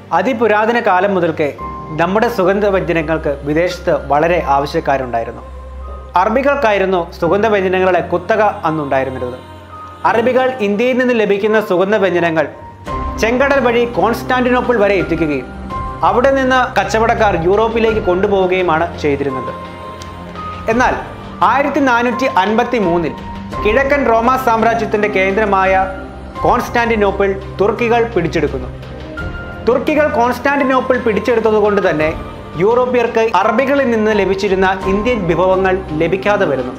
അതിപുരാതന കാലം മുതൽക്കേ നമ്മുടെ സുഗന്ധവ്യഞ്ജനങ്ങൾക്ക് വിദേശത്ത് വളരെ ആവശ്യക്കാരുണ്ടായിരുന്നു അറബികൾക്കായിരുന്നു സുഗന്ധവ്യഞ്ജനങ്ങളെ കുത്തക അന്നുണ്ടായിരുന്നത് അറബികൾ ഇന്ത്യയിൽ നിന്ന് ലഭിക്കുന്ന സുഗന്ധവ്യഞ്ജനങ്ങൾ ചെങ്കടൽ വഴി കോൺസ്റ്റാന്റിനോപ്പിൾ വരെ എത്തിക്കുകയും അവിടെ നിന്ന് കച്ചവടക്കാർ യൂറോപ്പിലേക്ക് കൊണ്ടുപോവുകയുമാണ് ചെയ്തിരുന്നത് എന്നാൽ ആയിരത്തി നാനൂറ്റി അൻപത്തി മൂന്നിൽ കിഴക്കൻ റോമ സാമ്രാജ്യത്തിന്റെ കേന്ദ്രമായ കോൺസ്റ്റാന്റിനോപ്പിൾ തുർക്കികൾ പിടിച്ചെടുക്കുന്നു തുർക്കികൾ കോൺസ്റ്റാന്റിനോപ്പിൾ പിടിച്ചെടുത്തതുകൊണ്ട് തന്നെ യൂറോപ്യർക്ക് അറബികളിൽ നിന്ന് ലഭിച്ചിരുന്ന ഇന്ത്യൻ വിഭവങ്ങൾ ലഭിക്കാതെ വരുന്നു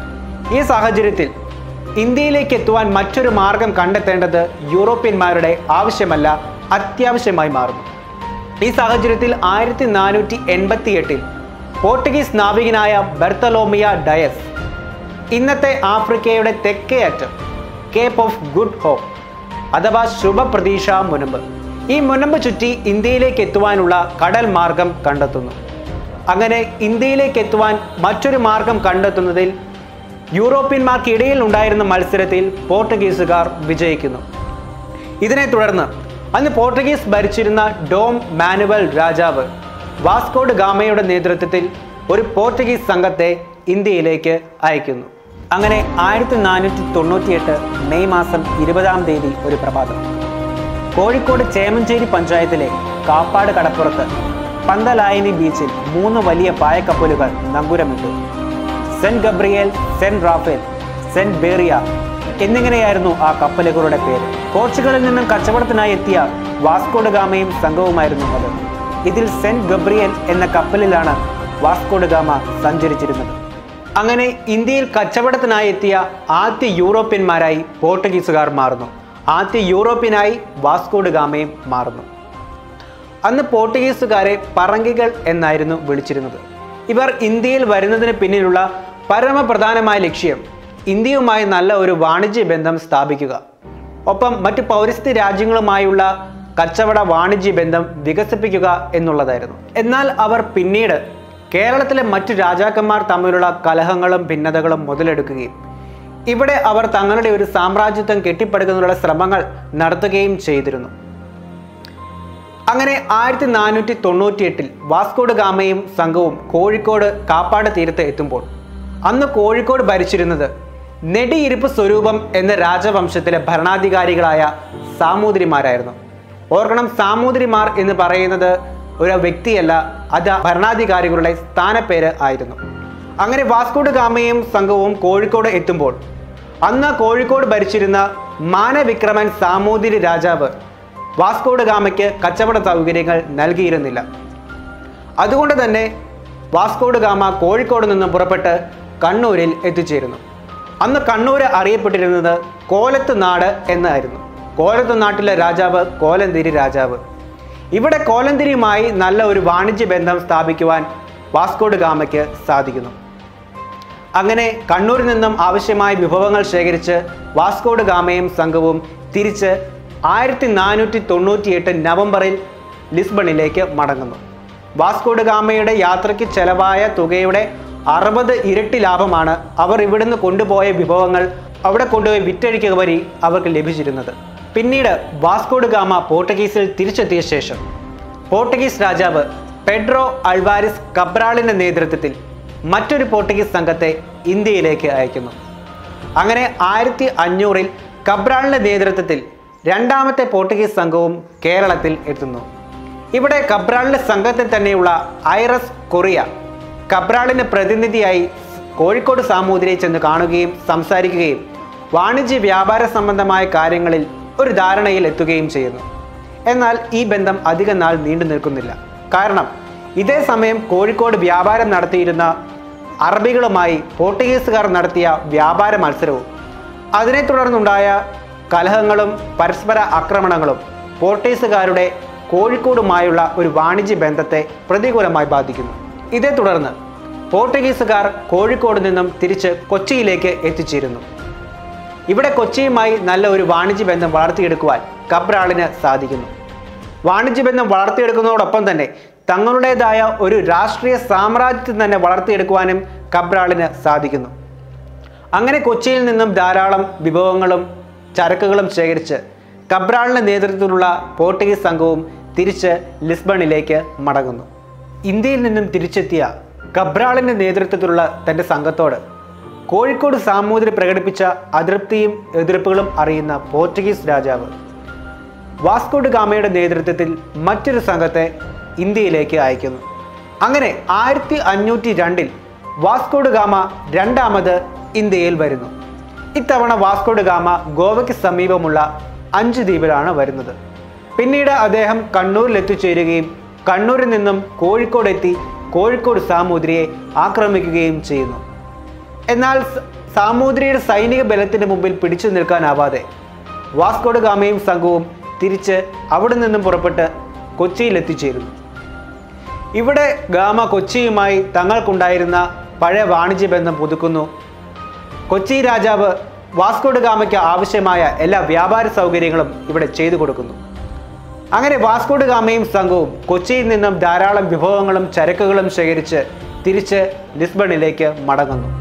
ഈ സാഹചര്യത്തിൽ ഇന്ത്യയിലേക്ക് എത്തുവാൻ മറ്റൊരു മാർഗം കണ്ടെത്തേണ്ടത് യൂറോപ്യന്മാരുടെ ആവശ്യമല്ല അത്യാവശ്യമായി മാറുന്നു ഈ സാഹചര്യത്തിൽ ആയിരത്തി നാനൂറ്റി എൺപത്തി എട്ടിൽ പോർട്ടുഗീസ് നാവികനായ ബെർത്തലോമിയ ഡയസ് ഇന്നത്തെ ആഫ്രിക്കയുടെ തെക്കേ അറ്റം കേപ്പ് ഓഫ് ഗുഡ് ഹോപ്പ് അഥവാ ശുഭപ്രതീക്ഷ മുനമ്പ് ഈ മുനമ്പ് ചുറ്റി ഇന്ത്യയിലേക്ക് എത്തുവാനുള്ള കടൽ മാർഗം കണ്ടെത്തുന്നു അങ്ങനെ ഇന്ത്യയിലേക്ക് എത്തുവാൻ മറ്റൊരു മാർഗം കണ്ടെത്തുന്നതിൽ യൂറോപ്യന്മാർക്കിടയിൽ ഉണ്ടായിരുന്ന മത്സരത്തിൽ പോർട്ടുഗീസുകാർ വിജയിക്കുന്നു ഇതിനെ തുടർന്ന് അന്ന് പോർട്ടുഗീസ് ഭരിച്ചിരുന്ന ഡോം മാനുവൽ രാജാവ് വാസ്കോഡ് ഗാമയുടെ നേതൃത്വത്തിൽ ഒരു പോർട്ടുഗീസ് സംഘത്തെ ഇന്ത്യയിലേക്ക് അയക്കുന്നു അങ്ങനെ ആയിരത്തി നാനൂറ്റി തൊണ്ണൂറ്റിയെട്ട് മെയ് മാസം ഇരുപതാം തീയതി ഒരു പ്രഭാതം കോഴിക്കോട് ചേമഞ്ചേരി പഞ്ചായത്തിലെ കാപ്പാട് കടപ്പുറത്ത് പന്തലായനി ബീച്ചിൽ മൂന്ന് വലിയ പായക്കപ്പലുകൾ നങ്കുരമിട്ടു Saint Gabriel Saint Raphael Saint Berrio എന്നിങ്ങനെയായിരുന്നു ആ കപ്പലുകളുടെ പേര് പോർച്ചുഗലിൽ നിന്നും കച്ചവടത്തിനായി എത്തിയ വാസ്കോഡ് ഗാമയും സംഘവുമായിരുന്നു അത് ഇതിൽ സെന്റ് ഗബ്രിയേൽ എന്ന കപ്പലിലാണ് വാസ്കോഡ് ഗാമ സഞ്ചരിച്ചിരുന്നത് അങ്ങനെ ഇന്ത്യയിൽ കച്ചവടത്തിനായി എത്തിയ ആദ്യ യൂറോപ്യന്മാരായി പോർട്ടുഗീസുകാർ മാറുന്നു ആദ്യ യൂറോപ്യനായി വാസ്കോഡ് ഗാമയും മാറുന്നു അന്ന് പോർട്ടുഗീസുകാരെ പറങ്കികൾ എന്നായിരുന്നു വിളിച്ചിരുന്നത് ഇവർ ഇന്ത്യയിൽ വരുന്നതിന് പിന്നിലുള്ള പരമപ്രധാനമായ ലക്ഷ്യം ഇന്ത്യയുമായി നല്ല ഒരു വാണിജ്യ ബന്ധം സ്ഥാപിക്കുക ഒപ്പം മറ്റ് പൗരസ്ത്യ രാജ്യങ്ങളുമായുള്ള കച്ചവട വാണിജ്യ ബന്ധം വികസിപ്പിക്കുക എന്നുള്ളതായിരുന്നു എന്നാൽ അവർ പിന്നീട് കേരളത്തിലെ മറ്റു രാജാക്കന്മാർ തമ്മിലുള്ള കലഹങ്ങളും ഭിന്നതകളും മുതലെടുക്കുകയും ഇവിടെ അവർ തങ്ങളുടെ ഒരു സാമ്രാജ്യത്വം കെട്ടിപ്പടുക്കുന്നതിനുള്ള ശ്രമങ്ങൾ നടത്തുകയും ചെയ്തിരുന്നു അങ്ങനെ ആയിരത്തി നാനൂറ്റി തൊണ്ണൂറ്റി എട്ടിൽ വാസ്കോഡ് ഗാമയും സംഘവും കോഴിക്കോട് കാപ്പാട് തീരത്ത് എത്തുമ്പോൾ അന്ന് കോഴിക്കോട് ഭരിച്ചിരുന്നത് നെടിയിരിപ്പ് സ്വരൂപം എന്ന രാജവംശത്തിലെ ഭരണാധികാരികളായ സാമൂതിരിമാരായിരുന്നു ഓർക്കണം സാമൂതിരിമാർ എന്ന് പറയുന്നത് ഒരു വ്യക്തിയല്ല അത് ഭരണാധികാരികളുടെ സ്ഥാനപ്പേര് ആയിരുന്നു അങ്ങനെ വാസ്കോഡ് ഗാമയും സംഘവും കോഴിക്കോട് എത്തുമ്പോൾ അന്ന് കോഴിക്കോട് ഭരിച്ചിരുന്ന മാനവിക്രമൻ സാമൂതിരി രാജാവ് വാസ്കോഡ് ഗാമയ്ക്ക് കച്ചവട സൗകര്യങ്ങൾ നൽകിയിരുന്നില്ല അതുകൊണ്ട് തന്നെ വാസ്കോഡ് ഗാമ കോഴിക്കോട് നിന്നും പുറപ്പെട്ട് കണ്ണൂരിൽ എത്തിച്ചേരുന്നു അന്ന് കണ്ണൂർ അറിയപ്പെട്ടിരുന്നത് കോലത്ത് നാട് എന്നായിരുന്നു കോലത്ത് നാട്ടിലെ രാജാവ് കോലന്തിരി രാജാവ് ഇവിടെ കോലന്തിരിയുമായി നല്ല ഒരു വാണിജ്യ ബന്ധം സ്ഥാപിക്കുവാൻ വാസ്കോഡ് ഗാമയ്ക്ക് സാധിക്കുന്നു അങ്ങനെ കണ്ണൂരിൽ നിന്നും ആവശ്യമായ വിഭവങ്ങൾ ശേഖരിച്ച് വാസ്കോഡ് ഗാമയും സംഘവും തിരിച്ച് ആയിരത്തി നാനൂറ്റി തൊണ്ണൂറ്റിയെട്ട് നവംബറിൽ ലിസ്ബണിലേക്ക് മടങ്ങുന്നു വാസ്കോഡ് ഗാമയുടെ യാത്രയ്ക്ക് ചെലവായ തുകയുടെ അറുപത് ഇരട്ടി ലാഭമാണ് അവർ ഇവിടുന്ന് കൊണ്ടുപോയ വിഭവങ്ങൾ അവിടെ കൊണ്ടുപോയി വിറ്റഴിക്കുക വഴി അവർക്ക് ലഭിച്ചിരുന്നത് പിന്നീട് വാസ്കോഡ് ഗാമ പോർട്ടുഗീസിൽ തിരിച്ചെത്തിയ ശേഷം പോർട്ടുഗീസ് രാജാവ് പെഡ്രോ അൾവാരിസ് കബ്രാളിന്റെ നേതൃത്വത്തിൽ മറ്റൊരു പോർട്ടുഗീസ് സംഘത്തെ ഇന്ത്യയിലേക്ക് അയക്കുന്നു അങ്ങനെ ആയിരത്തി അഞ്ഞൂറിൽ കബ്രാളിന്റെ നേതൃത്വത്തിൽ രണ്ടാമത്തെ പോർട്ടുഗീസ് സംഘവും കേരളത്തിൽ എത്തുന്നു ഇവിടെ കബ്രാളിന്റെ സംഘത്തിൽ തന്നെയുള്ള ഐറസ് കൊറിയ കബ്രാളിന് പ്രതിനിധിയായി കോഴിക്കോട് സാമൂതിരിയെ ചെന്ന് കാണുകയും സംസാരിക്കുകയും വാണിജ്യ വ്യാപാര സംബന്ധമായ കാര്യങ്ങളിൽ ഒരു ധാരണയിൽ എത്തുകയും ചെയ്യുന്നു എന്നാൽ ഈ ബന്ധം അധിക നാൾ നീണ്ടു നിൽക്കുന്നില്ല കാരണം ഇതേ സമയം കോഴിക്കോട് വ്യാപാരം നടത്തിയിരുന്ന അറബികളുമായി പോർട്ടുഗീസുകാർ നടത്തിയ വ്യാപാര മത്സരവും അതിനെ തുടർന്നുണ്ടായ കലഹങ്ങളും പരസ്പര ആക്രമണങ്ങളും പോർട്ടുഗീസുകാരുടെ കോഴിക്കോടുമായുള്ള ഒരു വാണിജ്യ ബന്ധത്തെ പ്രതികൂലമായി ബാധിക്കുന്നു ഇതേ തുടർന്ന് പോർട്ടുഗീസുകാർ കോഴിക്കോട് നിന്നും തിരിച്ച് കൊച്ചിയിലേക്ക് എത്തിച്ചേരുന്നു ഇവിടെ കൊച്ചിയുമായി നല്ല ഒരു വാണിജ്യ ബന്ധം വളർത്തിയെടുക്കുവാൻ കബ്രാളിന് സാധിക്കുന്നു വാണിജ്യ ബന്ധം വളർത്തിയെടുക്കുന്നതോടൊപ്പം തന്നെ തങ്ങളുടേതായ ഒരു രാഷ്ട്രീയ സാമ്രാജ്യത്തെ തന്നെ വളർത്തിയെടുക്കുവാനും കബ്രാളിന് സാധിക്കുന്നു അങ്ങനെ കൊച്ചിയിൽ നിന്നും ധാരാളം വിഭവങ്ങളും ചരക്കുകളും ശേഖരിച്ച് കബ്രാളിന്റെ നേതൃത്വത്തിലുള്ള പോർട്ടുഗീസ് സംഘവും തിരിച്ച് ലിസ്ബണിലേക്ക് മടങ്ങുന്നു ഇന്ത്യയിൽ നിന്നും തിരിച്ചെത്തിയ കബ്രാളിൻ്റെ നേതൃത്വത്തിലുള്ള തൻ്റെ സംഘത്തോട് കോഴിക്കോട് സാമൂതിരി പ്രകടിപ്പിച്ച അതൃപ്തിയും എതിർപ്പുകളും അറിയുന്ന പോർച്ചുഗീസ് രാജാവ് വാസ്കോഡ് ഗാമയുടെ നേതൃത്വത്തിൽ മറ്റൊരു സംഘത്തെ ഇന്ത്യയിലേക്ക് അയക്കുന്നു അങ്ങനെ ആയിരത്തി അഞ്ഞൂറ്റി രണ്ടിൽ വാസ്കോഡ് ഗാമ രണ്ടാമത് ഇന്ത്യയിൽ വരുന്നു ഇത്തവണ വാസ്കോഡ് ഗാമ ഗോവയ്ക്ക് സമീപമുള്ള അഞ്ച് ദ്വീപിലാണ് വരുന്നത് പിന്നീട് അദ്ദേഹം കണ്ണൂരിൽ എത്തിച്ചേരുകയും കണ്ണൂരിൽ നിന്നും കോഴിക്കോട് എത്തി കോഴിക്കോട് സാമൂതിരിയെ ആക്രമിക്കുകയും ചെയ്യുന്നു എന്നാൽ സ- സാമൂതിരിയുടെ സൈനിക ബലത്തിന് മുമ്പിൽ പിടിച്ചു നിൽക്കാനാവാതെ വാസ്കോഡ് ഗാമയും സംഘവും തിരിച്ച് അവിടെ നിന്നും പുറപ്പെട്ട് കൊച്ചിയിൽ എത്തിച്ചേരുന്നു ഇവിടെ ഗാമ കൊച്ചിയുമായി തങ്ങൾക്കുണ്ടായിരുന്ന പഴയ വാണിജ്യ ബന്ധം പുതുക്കുന്നു കൊച്ചി രാജാവ് വാസ്കോഡ് ഗാമയ്ക്ക് ആവശ്യമായ എല്ലാ വ്യാപാര സൗകര്യങ്ങളും ഇവിടെ ചെയ്തു കൊടുക്കുന്നു അങ്ങനെ വാസ്കോഡ് ഗാമയും സംഘവും കൊച്ചിയിൽ നിന്നും ധാരാളം വിഭവങ്ങളും ചരക്കുകളും ശേഖരിച്ച് തിരിച്ച് ലിസ്ബണിലേക്ക് മടങ്ങുന്നു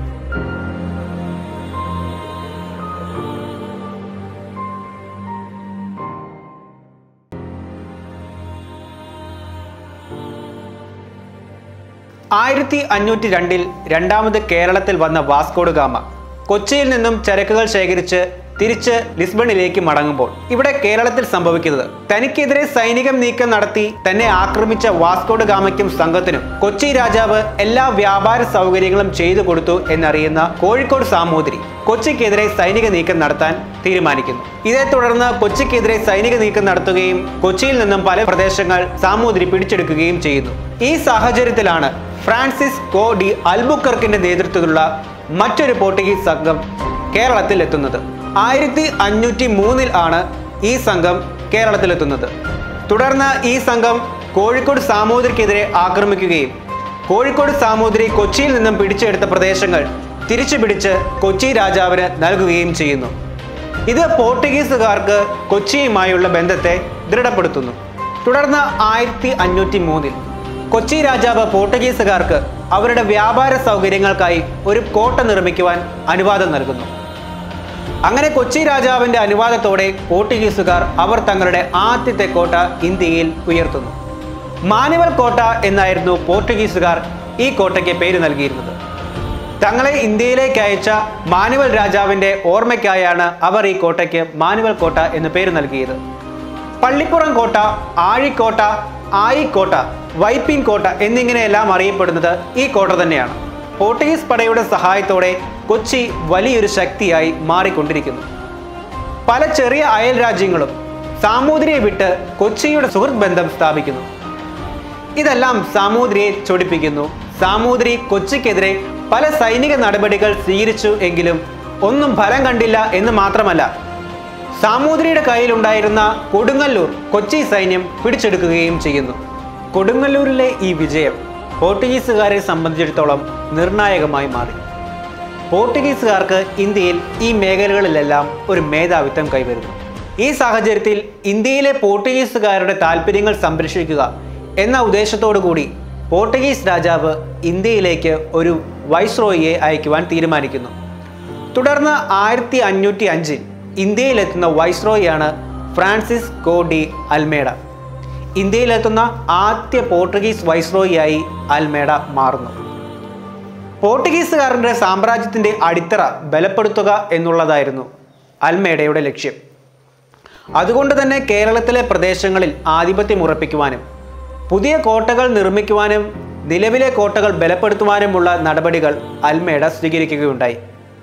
ആയിരത്തി അഞ്ഞൂറ്റി രണ്ടിൽ രണ്ടാമത് കേരളത്തിൽ വന്ന വാസ്കോഡ് ഗാമ കൊച്ചിയിൽ നിന്നും ചരക്കുകൾ ശേഖരിച്ച് തിരിച്ച് ലിസ്ബണിലേക്ക് മടങ്ങുമ്പോൾ ഇവിടെ കേരളത്തിൽ സംഭവിക്കുന്നത് തനിക്കെതിരെ സൈനിക നീക്കം നടത്തി തന്നെ ആക്രമിച്ച വാസ്കോഡ് ഗാമയ്ക്കും സംഘത്തിനും കൊച്ചി രാജാവ് എല്ലാ വ്യാപാര സൗകര്യങ്ങളും ചെയ്തു കൊടുത്തു എന്നറിയുന്ന കോഴിക്കോട് സാമൂതിരി കൊച്ചിക്കെതിരെ സൈനിക നീക്കം നടത്താൻ തീരുമാനിക്കുന്നു ഇതേ തുടർന്ന് കൊച്ചിക്കെതിരെ സൈനിക നീക്കം നടത്തുകയും കൊച്ചിയിൽ നിന്നും പല പ്രദേശങ്ങൾ സാമൂതിരി പിടിച്ചെടുക്കുകയും ചെയ്യുന്നു ഈ സാഹചര്യത്തിലാണ് ഫ്രാൻസിസ് കോ ഡി അൽബുക്കർക്കിന്റെ നേതൃത്വത്തിലുള്ള മറ്റൊരു പോർട്ടുഗീസ് സംഘം കേരളത്തിൽ എത്തുന്നത് ആയിരത്തി അഞ്ഞൂറ്റി മൂന്നിൽ ആണ് ഈ സംഘം കേരളത്തിലെത്തുന്നത് തുടർന്ന് ഈ സംഘം കോഴിക്കോട് സാമൂതിരിക്കെതിരെ ആക്രമിക്കുകയും കോഴിക്കോട് സാമൂതിരി കൊച്ചിയിൽ നിന്നും പിടിച്ചെടുത്ത പ്രദേശങ്ങൾ തിരിച്ചു പിടിച്ച് കൊച്ചി രാജാവിന് നൽകുകയും ചെയ്യുന്നു ഇത് പോർട്ടുഗീസുകാർക്ക് കൊച്ചിയുമായുള്ള ബന്ധത്തെ ദൃഢപ്പെടുത്തുന്നു തുടർന്ന് ആയിരത്തി അഞ്ഞൂറ്റി മൂന്നിൽ കൊച്ചി രാജാവ് പോർട്ടുഗീസുകാർക്ക് അവരുടെ വ്യാപാര സൗകര്യങ്ങൾക്കായി ഒരു കോട്ട നിർമ്മിക്കുവാൻ അനുവാദം നൽകുന്നു അങ്ങനെ കൊച്ചി രാജാവിന്റെ അനുവാദത്തോടെ പോർട്ടുഗീസുകാർ അവർ തങ്ങളുടെ ആദ്യത്തെ കോട്ട ഇന്ത്യയിൽ ഉയർത്തുന്നു മാനുവൽ കോട്ട എന്നായിരുന്നു പോർട്ടുഗീസുകാർ ഈ കോട്ടയ്ക്ക് പേര് നൽകിയിരുന്നത് തങ്ങളെ ഇന്ത്യയിലേക്ക് അയച്ച മാനുവൽ രാജാവിന്റെ ഓർമ്മയ്ക്കായാണ് അവർ ഈ കോട്ടയ്ക്ക് മാനുവൽ കോട്ട എന്ന് പേര് നൽകിയത് പള്ളിപ്പുറം കോട്ട ആഴിക്കോട്ട ആയിക്കോട്ട വൈപ്പിൻ കോട്ട എന്നിങ്ങനെയെല്ലാം അറിയപ്പെടുന്നത് ഈ കോട്ട തന്നെയാണ് പോർട്ടുഗീസ് പടയുടെ സഹായത്തോടെ കൊച്ചി വലിയൊരു ശക്തിയായി മാറിക്കൊണ്ടിരിക്കുന്നു പല ചെറിയ അയൽ രാജ്യങ്ങളും സാമൂതിരിയെ വിട്ട് കൊച്ചിയുടെ സുഹൃത്ത് ബന്ധം സ്ഥാപിക്കുന്നു ഇതെല്ലാം സാമൂതിരിയെ ചൊടിപ്പിക്കുന്നു സാമൂതിരി കൊച്ചിക്കെതിരെ പല സൈനിക നടപടികൾ സ്വീകരിച്ചു എങ്കിലും ഒന്നും ഫലം കണ്ടില്ല എന്ന് മാത്രമല്ല സാമൂതിരിയുടെ കയ്യിലുണ്ടായിരുന്ന കൊടുങ്ങല്ലൂർ കൊച്ചി സൈന്യം പിടിച്ചെടുക്കുകയും ചെയ്യുന്നു കൊടുങ്ങല്ലൂരിലെ ഈ വിജയം പോർട്ടുഗീസുകാരെ സംബന്ധിച്ചിടത്തോളം നിർണായകമായി മാറി പോർട്ടുഗീസുകാർക്ക് ഇന്ത്യയിൽ ഈ മേഖലകളിലെല്ലാം ഒരു മേധാവിത്വം കൈവരുന്നു ഈ സാഹചര്യത്തിൽ ഇന്ത്യയിലെ പോർട്ടുഗീസുകാരുടെ താല്പര്യങ്ങൾ സംരക്ഷിക്കുക എന്ന ഉദ്ദേശത്തോടു കൂടി പോർട്ടുഗീസ് രാജാവ് ഇന്ത്യയിലേക്ക് ഒരു വൈസ്രോയിയെ അയക്കുവാൻ തീരുമാനിക്കുന്നു തുടർന്ന് ആയിരത്തി അഞ്ഞൂറ്റി അഞ്ചിൽ ഇന്ത്യയിലെത്തുന്ന വൈസ്രോയിയാണ് ഫ്രാൻസിസ് കോ ഡി അൽമേഡ ഇന്ത്യയിലെത്തുന്ന ആദ്യ പോർട്ടുഗീസ് വൈസ്രോയിയായി അൽമേഡ മാറുന്നു പോർട്ടുഗീസുകാരുടെ സാമ്രാജ്യത്തിന്റെ അടിത്തറ ബലപ്പെടുത്തുക എന്നുള്ളതായിരുന്നു അൽമേഡയുടെ ലക്ഷ്യം അതുകൊണ്ട് തന്നെ കേരളത്തിലെ പ്രദേശങ്ങളിൽ ആധിപത്യം ഉറപ്പിക്കുവാനും പുതിയ കോട്ടകൾ നിർമ്മിക്കുവാനും നിലവിലെ കോട്ടകൾ ബലപ്പെടുത്തുവാനുമുള്ള നടപടികൾ അൽമേഡ സ്വീകരിക്കുകയുണ്ടായി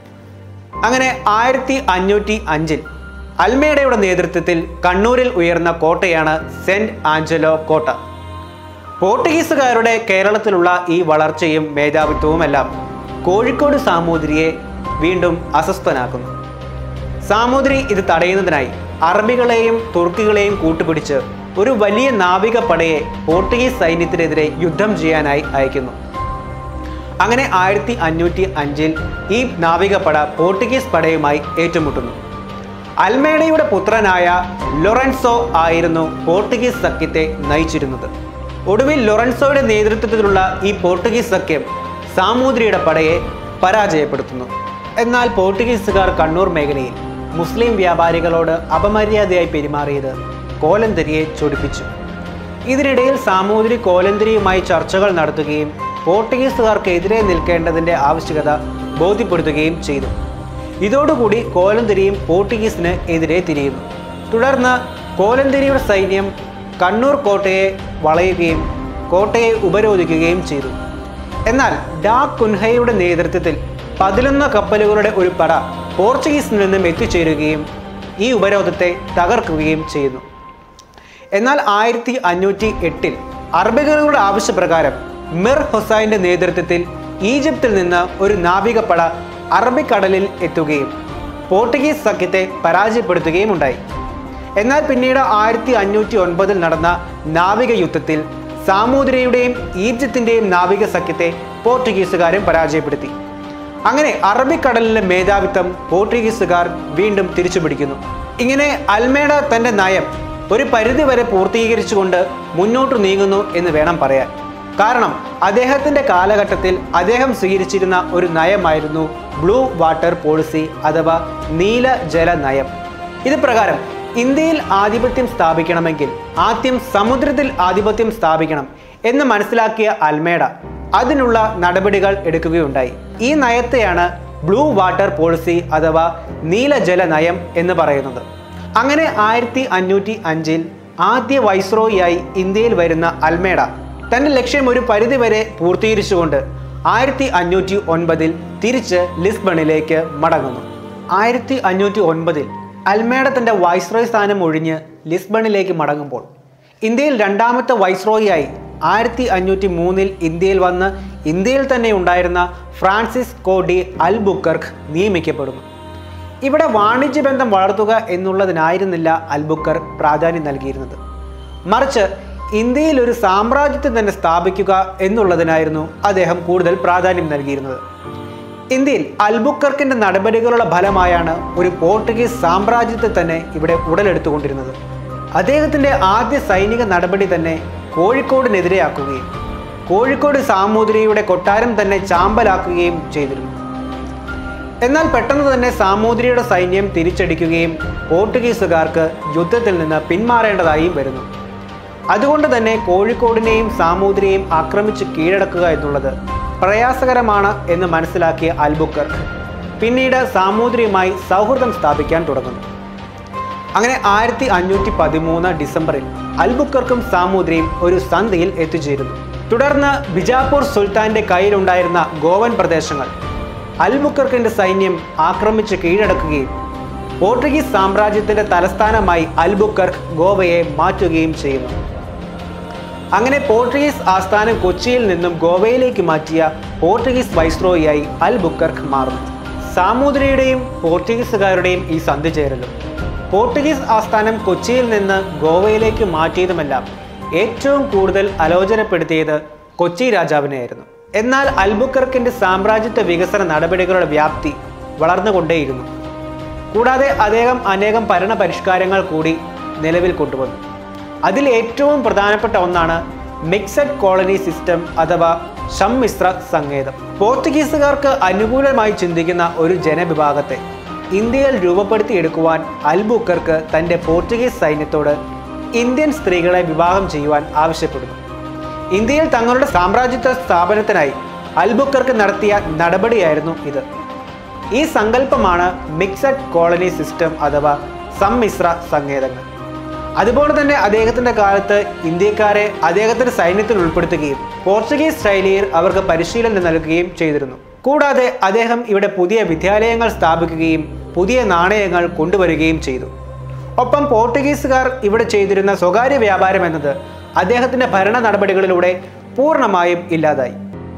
അങ്ങനെ ആയിരത്തി അഞ്ഞൂറ്റി അഞ്ചിൽ അൽമേഡയുടെ നേതൃത്വത്തിൽ കണ്ണൂരിൽ ഉയർന്ന കോട്ടയാണ് സെന്റ് ആഞ്ചലോ കോട്ട പോർട്ടുഗീസുകാരുടെ കേരളത്തിലുള്ള ഈ വളർച്ചയും മേധാവിത്വവുമെല്ലാം കോഴിക്കോട് സാമൂതിരിയെ വീണ്ടും അസ്വസ്ഥനാക്കുന്നു സാമൂതിരി ഇത് തടയുന്നതിനായി അറബികളെയും തുർക്കികളെയും കൂട്ടുപിടിച്ച് ഒരു വലിയ നാവിക പടയെ പോർട്ടുഗീസ് സൈന്യത്തിനെതിരെ യുദ്ധം ചെയ്യാനായി അയക്കുന്നു അങ്ങനെ ആയിരത്തി അഞ്ഞൂറ്റി അഞ്ചിൽ ഈ നാവികപ്പട പോർട്ടുഗീസ് പടയുമായി ഏറ്റുമുട്ടുന്നു അൽമേഡയുടെ പുത്രനായ ലൊറൻസോ ആയിരുന്നു പോർട്ടുഗീസ് സഖ്യത്തെ നയിച്ചിരുന്നത് ഒടുവിൽ ലൊറൻസോയുടെ നേതൃത്വത്തിലുള്ള ഈ പോർട്ടുഗീസ് സഖ്യം സാമൂതിരിയുടെ പടയെ പരാജയപ്പെടുത്തുന്നു എന്നാൽ പോർട്ടുഗീസുകാർ കണ്ണൂർ മേഖലയിൽ മുസ്ലിം വ്യാപാരികളോട് അപമര്യാദയായി പെരുമാറിയത് കോലന്തരിയെ ചൊടിപ്പിച്ചു ഇതിനിടയിൽ സാമൂതിരി കോലന്തിരിയുമായി ചർച്ചകൾ നടത്തുകയും പോർട്ടുഗീസുകാർക്കെതിരെ നിൽക്കേണ്ടതിന്റെ ആവശ്യകത ബോധ്യപ്പെടുത്തുകയും ചെയ്തു ഇതോടുകൂടി കോലന്തിരിയും പോർട്ടുഗീസിന് എതിരെ തിരിയുന്നു തുടർന്ന് കോലന്തിരിയുടെ സൈന്യം കണ്ണൂർ കോട്ടയെ വളയുകയും കോട്ടയെ ഉപരോധിക്കുകയും ചെയ്തു എന്നാൽ ഡാ കുൻഹയുടെ നേതൃത്വത്തിൽ പതിനൊന്ന് കപ്പലുകളുടെ ഒരു പട പോർച്ചുഗീസിൽ നിന്നും എത്തിച്ചേരുകയും ഈ ഉപരോധത്തെ തകർക്കുകയും ചെയ്യുന്നു എന്നാൽ ആയിരത്തി അഞ്ഞൂറ്റി എട്ടിൽ അറബികളുടെ ആവശ്യപ്രകാരം മിർ ഹുസൈൻ്റെ നേതൃത്വത്തിൽ ഈജിപ്തിൽ നിന്ന് ഒരു നാവികപ്പട അറബിക്കടലിൽ എത്തുകയും പോർട്ടുഗീസ് സഖ്യത്തെ പരാജയപ്പെടുത്തുകയും ഉണ്ടായി എന്നാൽ പിന്നീട് ആയിരത്തി അഞ്ഞൂറ്റി ഒൻപതിൽ നടന്ന നാവിക യുദ്ധത്തിൽ സാമൂതിരിയുടെയും ഈജിപ്തിൻ്റെയും നാവിക സഖ്യത്തെ പോർട്ടുഗീസുകാരും പരാജയപ്പെടുത്തി അങ്ങനെ അറബിക്കടലിലെ മേധാവിത്വം പോർട്ടുഗീസുകാർ വീണ്ടും തിരിച്ചുപിടിക്കുന്നു ഇങ്ങനെ അൽമേഡ തന്റെ നയം ഒരു പരിധിവരെ പൂർത്തീകരിച്ചുകൊണ്ട് മുന്നോട്ട് നീങ്ങുന്നു എന്ന് വേണം പറയാൻ കാരണം അദ്ദേഹത്തിന്റെ കാലഘട്ടത്തിൽ അദ്ദേഹം സ്വീകരിച്ചിരുന്ന ഒരു നയമായിരുന്നു ബ്ലൂ വാട്ടർ പോളിസി അഥവാ നീല ജല നയം ഇത് പ്രകാരം ഇന്ത്യയിൽ ആധിപത്യം സ്ഥാപിക്കണമെങ്കിൽ ആദ്യം സമുദ്രത്തിൽ ആധിപത്യം സ്ഥാപിക്കണം എന്ന് മനസ്സിലാക്കിയ അൽമേഡ അതിനുള്ള നടപടികൾ എടുക്കുകയുണ്ടായി ഈ നയത്തെയാണ് ബ്ലൂ വാട്ടർ പോളിസി അഥവാ നീലജല നയം എന്ന് പറയുന്നത് അങ്ങനെ ആയിരത്തി അഞ്ഞൂറ്റി അഞ്ചിൽ ആദ്യ വൈസ്രോയിയായി ഇന്ത്യയിൽ വരുന്ന അൽമേഡ തന്റെ ലക്ഷ്യം ഒരു പരിധിവരെ പൂർത്തീകരിച്ചുകൊണ്ട് ആയിരത്തി അഞ്ഞൂറ്റി ഒൻപതിൽ തിരിച്ച് ലിസ്ബണിലേക്ക് മടങ്ങുന്നു ആയിരത്തി അഞ്ഞൂറ്റി ഒൻപതിൽ അൽമേഡ തന്റെ വൈസ്രോയ് സ്ഥാനം ഒഴിഞ്ഞ് ലിസ്ബണിലേക്ക് മടങ്ങുമ്പോൾ ഇന്ത്യയിൽ രണ്ടാമത്തെ വൈസ്രോയിയായി ആയിരത്തി അഞ്ഞൂറ്റി മൂന്നിൽ ഇന്ത്യയിൽ വന്ന് ഇന്ത്യയിൽ തന്നെ ഉണ്ടായിരുന്ന ഫ്രാൻസിസ് കോഡി അൽ ബുക്കർക്ക് നിയമിക്കപ്പെടുന്നു ഇവിടെ വാണിജ്യ ബന്ധം വളർത്തുക എന്നുള്ളതിനായിരുന്നില്ല അൽബുക്കർ പ്രാധാന്യം നൽകിയിരുന്നത് മറിച്ച് ഇന്ത്യയിൽ ഒരു സാമ്രാജ്യത്തെ തന്നെ സ്ഥാപിക്കുക എന്നുള്ളതിനായിരുന്നു അദ്ദേഹം കൂടുതൽ പ്രാധാന്യം നൽകിയിരുന്നത് ഇന്ത്യയിൽ അൽബുക്കർക്കിന്റെ നടപടികളുടെ ഫലമായാണ് ഒരു പോർട്ടുഗീസ് സാമ്രാജ്യത്തെ തന്നെ ഇവിടെ ഉടലെടുത്തുകൊണ്ടിരുന്നത് അദ്ദേഹത്തിന്റെ ആദ്യ സൈനിക നടപടി തന്നെ കോഴിക്കോടിനെതിരെയാക്കുകയും കോഴിക്കോട് സാമൂതിരിയുടെ കൊട്ടാരം തന്നെ ചാമ്പലാക്കുകയും ചെയ്തിരുന്നു എന്നാൽ പെട്ടെന്ന് തന്നെ സാമൂതിരിയുടെ സൈന്യം തിരിച്ചടിക്കുകയും പോർട്ടുഗീസുകാർക്ക് യുദ്ധത്തിൽ നിന്ന് പിന്മാറേണ്ടതായും വരുന്നു അതുകൊണ്ട് തന്നെ കോഴിക്കോടിനെയും സാമൂതിരിയെയും ആക്രമിച്ച് കീഴടക്കുക എന്നുള്ളത് പ്രയാസകരമാണ് എന്ന് മനസ്സിലാക്കിയ അൽബുക്കർക്ക് പിന്നീട് സാമൂതിരിയുമായി സൗഹൃദം സ്ഥാപിക്കാൻ തുടങ്ങുന്നു അങ്ങനെ ആയിരത്തി അഞ്ഞൂറ്റി പതിമൂന്ന് ഡിസംബറിൽ അൽബുക്കർക്കും സാമൂതിരിയും ഒരു സന്ധിയിൽ എത്തിച്ചേരുന്നു തുടർന്ന് ബിജാപൂർ സുൽത്താന്റെ കയ്യിലുണ്ടായിരുന്ന ഗോവൻ പ്രദേശങ്ങൾ അൽബുക്കർക്കിന്റെ സൈന്യം ആക്രമിച്ച് കീഴടക്കുകയും പോർട്ടുഗീസ് സാമ്രാജ്യത്തിന്റെ തലസ്ഥാനമായി അൽബുക്കർക്ക് ഗോവയെ മാറ്റുകയും ചെയ്യുന്നു അങ്ങനെ പോർട്ടുഗീസ് ആസ്ഥാനം കൊച്ചിയിൽ നിന്നും ഗോവയിലേക്ക് മാറ്റിയ പോർട്ടുഗീസ് വൈസ്രോയിയായി അൽ ബുക്കർക്ക് മാറുന്നു സാമൂതിരിയുടെയും പോർട്ടുഗീസുകാരുടെയും ഈ സന്ധി ചേരലും പോർട്ടുഗീസ് ആസ്ഥാനം കൊച്ചിയിൽ നിന്ന് ഗോവയിലേക്ക് മാറ്റിയതുമെല്ലാം ഏറ്റവും കൂടുതൽ ആലോചനപ്പെടുത്തിയത് കൊച്ചി രാജാവിനെയായിരുന്നു എന്നാൽ അൽബുക്കർക്കിന്റെ സാമ്രാജ്യത്വ വികസന നടപടികളുടെ വ്യാപ്തി വളർന്നുകൊണ്ടേയിരുന്നു കൂടാതെ അദ്ദേഹം അനേകം ഭരണ പരിഷ്കാരങ്ങൾ കൂടി നിലവിൽ കൊണ്ടുവന്നു അതിൽ ഏറ്റവും പ്രധാനപ്പെട്ട ഒന്നാണ് മിക്സഡ് കോളനി സിസ്റ്റം അഥവാ സമ്മിശ്ര സങ്കേതം പോർച്ചുഗീസുകാർക്ക് അനുകൂലമായി ചിന്തിക്കുന്ന ഒരു ജനവിഭാഗത്തെ ഇന്ത്യയിൽ രൂപപ്പെടുത്തിയെടുക്കുവാൻ അൽബുക്കർക്ക് തൻ്റെ പോർച്ചുഗീസ് സൈന്യത്തോട് ഇന്ത്യൻ സ്ത്രീകളെ വിവാഹം ചെയ്യുവാൻ ആവശ്യപ്പെടുന്നു ഇന്ത്യയിൽ തങ്ങളുടെ സാമ്രാജ്യത്വ സ്ഥാപനത്തിനായി അൽബുക്കർക്ക് നടത്തിയ നടപടിയായിരുന്നു ഇത് ഈ സങ്കല്പമാണ് മിക്സഡ് കോളനി സിസ്റ്റം അഥവാ സമ്മിശ്ര സങ്കേതങ്ങൾ അതുപോലെ തന്നെ അദ്ദേഹത്തിന്റെ കാലത്ത് ഇന്ത്യക്കാരെ അദ്ദേഹത്തിന്റെ സൈന്യത്തിൽ ഉൾപ്പെടുത്തുകയും പോർച്ചുഗീസ് ശൈലിയിൽ അവർക്ക് പരിശീലനം നൽകുകയും ചെയ്തിരുന്നു കൂടാതെ അദ്ദേഹം ഇവിടെ പുതിയ വിദ്യാലയങ്ങൾ സ്ഥാപിക്കുകയും പുതിയ നാണയങ്ങൾ കൊണ്ടുവരികയും ചെയ്തു ഒപ്പം പോർട്ടുഗീസുകാർ ഇവിടെ ചെയ്തിരുന്ന സ്വകാര്യ വ്യാപാരം എന്നത് അദ്ദേഹത്തിന്റെ ഭരണ നടപടികളിലൂടെ പൂർണ്ണമായും ഇല്ലാതായി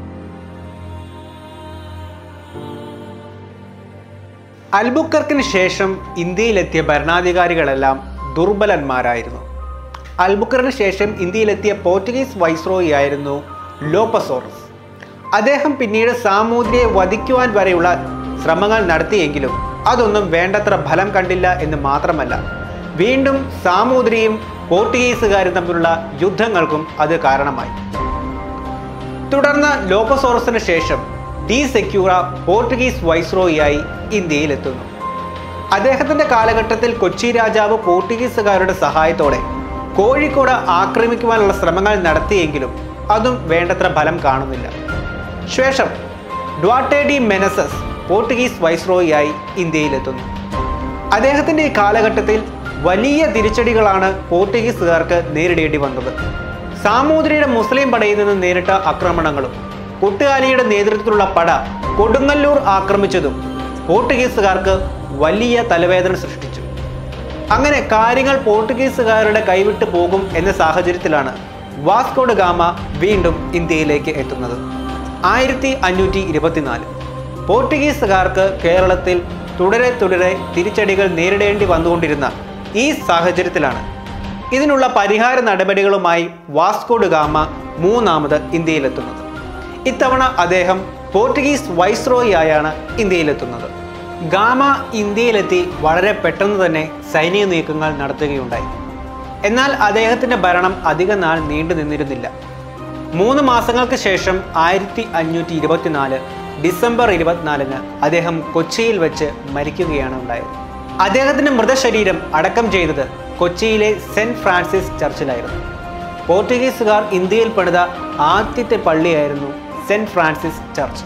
അൽബുക്കർക്കിന് ശേഷം ഇന്ത്യയിലെത്തിയ ഭരണാധികാരികളെല്ലാം ദുർബലന്മാരായിരുന്നു അൽബുക്കറിന് ശേഷം ഇന്ത്യയിലെത്തിയ പോർച്ചുഗീസ് വൈസ്രോയി ആയിരുന്നു ലോപ്പസോറസ് അദ്ദേഹം പിന്നീട് സാമൂതിരിയെ വധിക്കുവാൻ വരെയുള്ള ശ്രമങ്ങൾ നടത്തിയെങ്കിലും അതൊന്നും വേണ്ടത്ര ഫലം കണ്ടില്ല എന്ന് മാത്രമല്ല വീണ്ടും സാമൂതിരിയും പോർട്ടുഗീസുകാരും തമ്മിലുള്ള യുദ്ധങ്ങൾക്കും അത് കാരണമായി തുടർന്ന് ലോപ്പസോറസിന് ശേഷം ഡി സെക്യൂറ പോർട്ടുഗീസ് വൈസ്രോയിയായി ഇന്ത്യയിലെത്തുന്നു അദ്ദേഹത്തിന്റെ കാലഘട്ടത്തിൽ കൊച്ചി രാജാവ് പോർട്ടുഗീസുകാരുടെ സഹായത്തോടെ കോഴിക്കോട് ആക്രമിക്കുവാനുള്ള ശ്രമങ്ങൾ നടത്തിയെങ്കിലും അതും വേണ്ടത്ര ഫലം കാണുന്നില്ല ശേഷം ഡ്വാട്ടെ ഡി മെനസസ് പോർട്ടുഗീസ് വൈസ്രോയിയായി ഇന്ത്യയിലെത്തുന്നു അദ്ദേഹത്തിന്റെ ഈ കാലഘട്ടത്തിൽ വലിയ തിരിച്ചടികളാണ് പോർട്ടുഗീസുകാർക്ക് നേരിടേണ്ടി വന്നത് സാമൂതിരിയുടെ മുസ്ലിം പടയിൽ നിന്ന് നേരിട്ട ആക്രമണങ്ങളും കുട്ടുകാലിയുടെ നേതൃത്വത്തിലുള്ള പട കൊടുങ്ങല്ലൂർ ആക്രമിച്ചതും പോർട്ടുഗീസുകാർക്ക് വലിയ തലവേദന സൃഷ്ടിച്ചു അങ്ങനെ കാര്യങ്ങൾ പോർട്ടുഗീസുകാരുടെ കൈവിട്ട് പോകും എന്ന സാഹചര്യത്തിലാണ് വാസ്കോഡ് ഗാമ വീണ്ടും ഇന്ത്യയിലേക്ക് എത്തുന്നത് ആയിരത്തി അഞ്ഞൂറ്റി ഇരുപത്തിനാല് പോർട്ടുഗീസുകാർക്ക് കേരളത്തിൽ തുടരെ തുടരെ തിരിച്ചടികൾ നേരിടേണ്ടി വന്നുകൊണ്ടിരുന്ന ഈ സാഹചര്യത്തിലാണ് ഇതിനുള്ള പരിഹാര നടപടികളുമായി വാസ്കോഡ് ഗാമ മൂന്നാമത് ഇന്ത്യയിലെത്തുന്നത് ഇത്തവണ അദ്ദേഹം പോർട്ടുഗീസ് വൈസ്രോയി ആയാണ് ഇന്ത്യയിലെത്തുന്നത് ഗാമ ഇന്ത്യയിലെത്തി വളരെ പെട്ടെന്ന് തന്നെ സൈനിക നീക്കങ്ങൾ നടത്തുകയുണ്ടായി എന്നാൽ അദ്ദേഹത്തിന്റെ ഭരണം അധിക നാൾ നീണ്ടു നിന്നിരുന്നില്ല മൂന്ന് മാസങ്ങൾക്ക് ശേഷം ആയിരത്തി അഞ്ഞൂറ്റി ഇരുപത്തിനാല് ഡിസംബർ ഇരുപത്തിനാലിന് അദ്ദേഹം കൊച്ചിയിൽ വെച്ച് മരിക്കുകയാണ് ഉണ്ടായത് അദ്ദേഹത്തിന്റെ മൃതശരീരം അടക്കം ചെയ്തത് കൊച്ചിയിലെ സെന്റ് ഫ്രാൻസിസ് ചർച്ചിലായിരുന്നു പോർട്ടുഗീസുകാർ ഇന്ത്യയിൽ പണിത ആദ്യത്തെ പള്ളിയായിരുന്നു സെന്റ് ഫ്രാൻസിസ് ചർച്ച്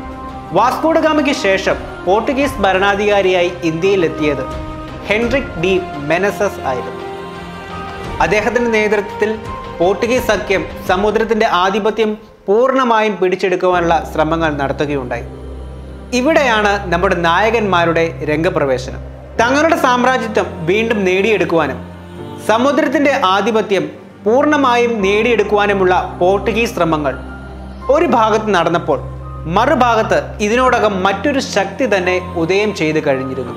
വാസ്കോഡ് ഗാമയ്ക്ക് ശേഷം പോർട്ടുഗീസ് ഭരണാധികാരിയായി ഇന്ത്യയിലെത്തിയത് ഹെൻറിക് ഡി മെനസസ് ആയിരുന്നു അദ്ദേഹത്തിന്റെ നേതൃത്വത്തിൽ പോർട്ടുഗീസ് സഖ്യം സമുദ്രത്തിന്റെ ആധിപത്യം പൂർണ്ണമായും പിടിച്ചെടുക്കുവാനുള്ള ശ്രമങ്ങൾ നടത്തുകയുണ്ടായി ഇവിടെയാണ് നമ്മുടെ നായകന്മാരുടെ രംഗപ്രവേശനം തങ്ങളുടെ സാമ്രാജ്യത്വം വീണ്ടും നേടിയെടുക്കുവാനും സമുദ്രത്തിന്റെ ആധിപത്യം പൂർണ്ണമായും നേടിയെടുക്കുവാനുമുള്ള പോർട്ടുഗീസ് ശ്രമങ്ങൾ ഒരു ഭാഗത്ത് നടന്നപ്പോൾ മറുഭാഗത്ത് ഇതിനോടകം മറ്റൊരു ശക്തി തന്നെ ഉദയം ചെയ്തു കഴിഞ്ഞിരുന്നു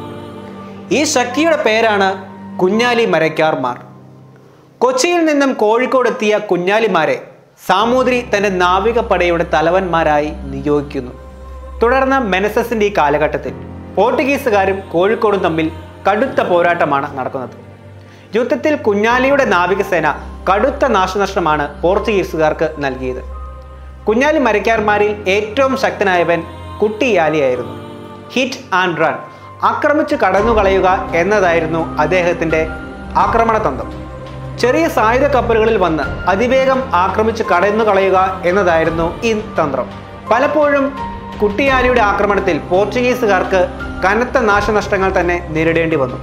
ഈ ശക്തിയുടെ പേരാണ് കുഞ്ഞാലി മരയ്ക്കാർമാർ കൊച്ചിയിൽ നിന്നും കോഴിക്കോട് എത്തിയ കുഞ്ഞാലിമാരെ സാമൂതിരി തന്റെ നാവികപ്പടയുടെ തലവന്മാരായി നിയോഗിക്കുന്നു തുടർന്ന് മെനസസിന്റെ ഈ കാലഘട്ടത്തിൽ പോർട്ടുഗീസുകാരും കോഴിക്കോടും തമ്മിൽ കടുത്ത പോരാട്ടമാണ് നടക്കുന്നത് യുദ്ധത്തിൽ കുഞ്ഞാലിയുടെ നാവികസേന കടുത്ത നാശനഷ്ടമാണ് പോർച്ചുഗീസുകാർക്ക് നൽകിയത് കുഞ്ഞാലി മരക്കാർമാരിൽ ഏറ്റവും ശക്തനായവൻ കുട്ടിയാലിയായിരുന്നു ഹിറ്റ് ആൻഡ് റൺ ആക്രമിച്ചു കടന്നുകളയുക എന്നതായിരുന്നു അദ്ദേഹത്തിന്റെ ആക്രമണതന്ത്രം ചെറിയ സായുധ കപ്പലുകളിൽ വന്ന് അതിവേഗം ആക്രമിച്ച് കടന്നു കളയുക എന്നതായിരുന്നു ഈ തന്ത്രം പലപ്പോഴും കുട്ടിയാലിയുടെ ആക്രമണത്തിൽ പോർച്ചുഗീസുകാർക്ക് കനത്ത നാശനഷ്ടങ്ങൾ തന്നെ നേരിടേണ്ടി വന്നു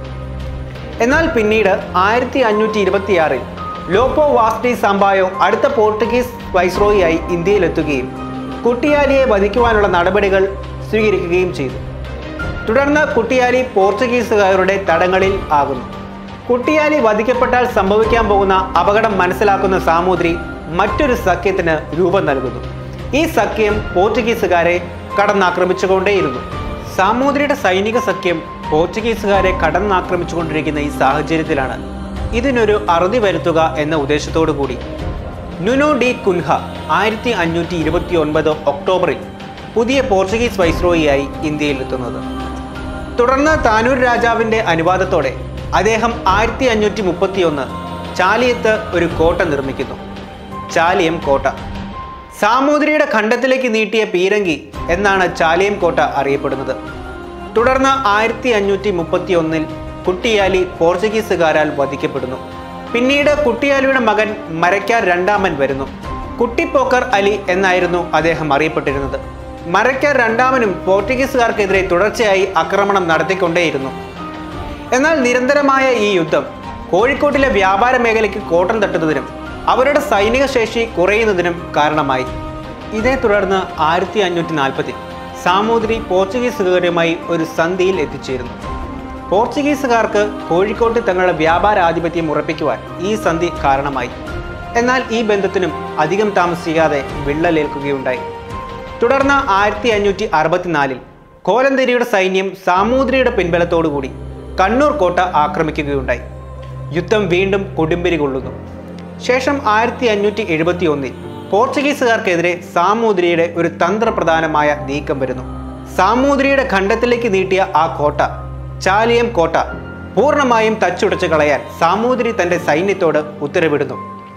എന്നാൽ പിന്നീട് ആയിരത്തി അഞ്ഞൂറ്റി ഇരുപത്തിയാറിൽ ലോപ്പോ വാസ്ഡി സാമ്പായോ അടുത്ത പോർട്ടുഗീസ് വൈസ്രോയിയായി ഇന്ത്യയിലെത്തുകയും കുട്ടിയാലിയെ വധിക്കുവാനുള്ള നടപടികൾ സ്വീകരിക്കുകയും ചെയ്തു തുടർന്ന് കുട്ടിയാലി പോർച്ചുഗീസുകാരുടെ തടങ്ങളിൽ ആകുന്നു കുട്ടിയാലി വധിക്കപ്പെട്ടാൽ സംഭവിക്കാൻ പോകുന്ന അപകടം മനസ്സിലാക്കുന്ന സാമൂതിരി മറ്റൊരു സഖ്യത്തിന് രൂപം നൽകുന്നു ഈ സഖ്യം പോർച്ചുഗീസുകാരെ കടന്നാക്രമിച്ചുകൊണ്ടേയിരുന്നു സാമൂതിരിയുടെ സൈനിക സഖ്യം പോർച്ചുഗീസുകാരെ കടന്നാക്രമിച്ചുകൊണ്ടിരിക്കുന്ന ഈ സാഹചര്യത്തിലാണ് ഇതിനൊരു അറുതി വരുത്തുക എന്ന ഉദ്ദേശത്തോടു കൂടി നുനോ ഡി കുൻഹ ആയിരത്തി അഞ്ഞൂറ്റി ഇരുപത്തി ഒൻപത് ഒക്ടോബറിൽ പുതിയ പോർച്ചുഗീസ് വൈസ്രോയിയായി ഇന്ത്യയിലെത്തുന്നത് തുടർന്ന് താനൂർ രാജാവിന്റെ അനുവാദത്തോടെ അദ്ദേഹം ആയിരത്തി അഞ്ഞൂറ്റി മുപ്പത്തി ഒന്ന് ചാലിയത്ത് ഒരു കോട്ട നിർമ്മിക്കുന്നു ചാലിയം കോട്ട സാമൂതിരിയുടെ ഖണ്ഡത്തിലേക്ക് നീട്ടിയ പീരങ്കി എന്നാണ് ചാലിയം കോട്ട അറിയപ്പെടുന്നത് തുടർന്ന് ആയിരത്തി അഞ്ഞൂറ്റി മുപ്പത്തി ഒന്നിൽ കുട്ടിയാലി പോർച്ചുഗീസുകാരാൽ വധിക്കപ്പെടുന്നു പിന്നീട് കുട്ടിയാലിയുടെ മകൻ മരക്കാർ രണ്ടാമൻ വരുന്നു കുട്ടിപ്പോക്കർ അലി എന്നായിരുന്നു അദ്ദേഹം അറിയപ്പെട്ടിരുന്നത് മരക്കാർ രണ്ടാമനും പോർച്ചുഗീസുകാർക്കെതിരെ തുടർച്ചയായി ആക്രമണം നടത്തിക്കൊണ്ടേയിരുന്നു എന്നാൽ നിരന്തരമായ ഈ യുദ്ധം കോഴിക്കോട്ടിലെ വ്യാപാര മേഖലയ്ക്ക് കോട്ടം തട്ടുന്നതിനും അവരുടെ സൈനിക ശേഷി കുറയുന്നതിനും കാരണമായി ഇതേ തുടർന്ന് ആയിരത്തി അഞ്ഞൂറ്റി നാൽപ്പതിൽ സാമൂതിരി പോർച്ചുഗീസുകാരുമായി ഒരു സന്ധിയിൽ എത്തിച്ചേരുന്നു പോർച്ചുഗീസുകാർക്ക് കോഴിക്കോട്ട് തങ്ങളുടെ വ്യാപാര ആധിപത്യം ഉറപ്പിക്കുവാൻ ഈ സന്ധി കാരണമായി എന്നാൽ ഈ ബന്ധത്തിനും അധികം താമസിക്കാതെ വിള്ളലേൽക്കുകയുണ്ടായി തുടർന്ന് ആയിരത്തി അഞ്ഞൂറ്റി അറുപത്തിനാലിൽ കോലന്തേരിയുടെ സൈന്യം സാമൂതിരിയുടെ പിൻബലത്തോടുകൂടി കണ്ണൂർ കോട്ട ആക്രമിക്കുകയുണ്ടായി യുദ്ധം വീണ്ടും കൊടുമ്പിരി കൊള്ളുന്നു ശേഷം ആയിരത്തി അഞ്ഞൂറ്റി എഴുപത്തി ഒന്നിൽ പോർച്ചുഗീസുകാർക്കെതിരെ സാമൂതിരിയുടെ ഒരു തന്ത്രപ്രധാനമായ നീക്കം വരുന്നു സാമൂതിരിയുടെ ഖണ്ഡത്തിലേക്ക് നീട്ടിയ ആ കോട്ട ചാലിയം കോട്ട പൂർണ്ണമായും തച്ചുടച്ചു കളയാൻ സാമൂതിരി തന്റെ സൈന്യത്തോട് ഉത്തരവിടുന്നു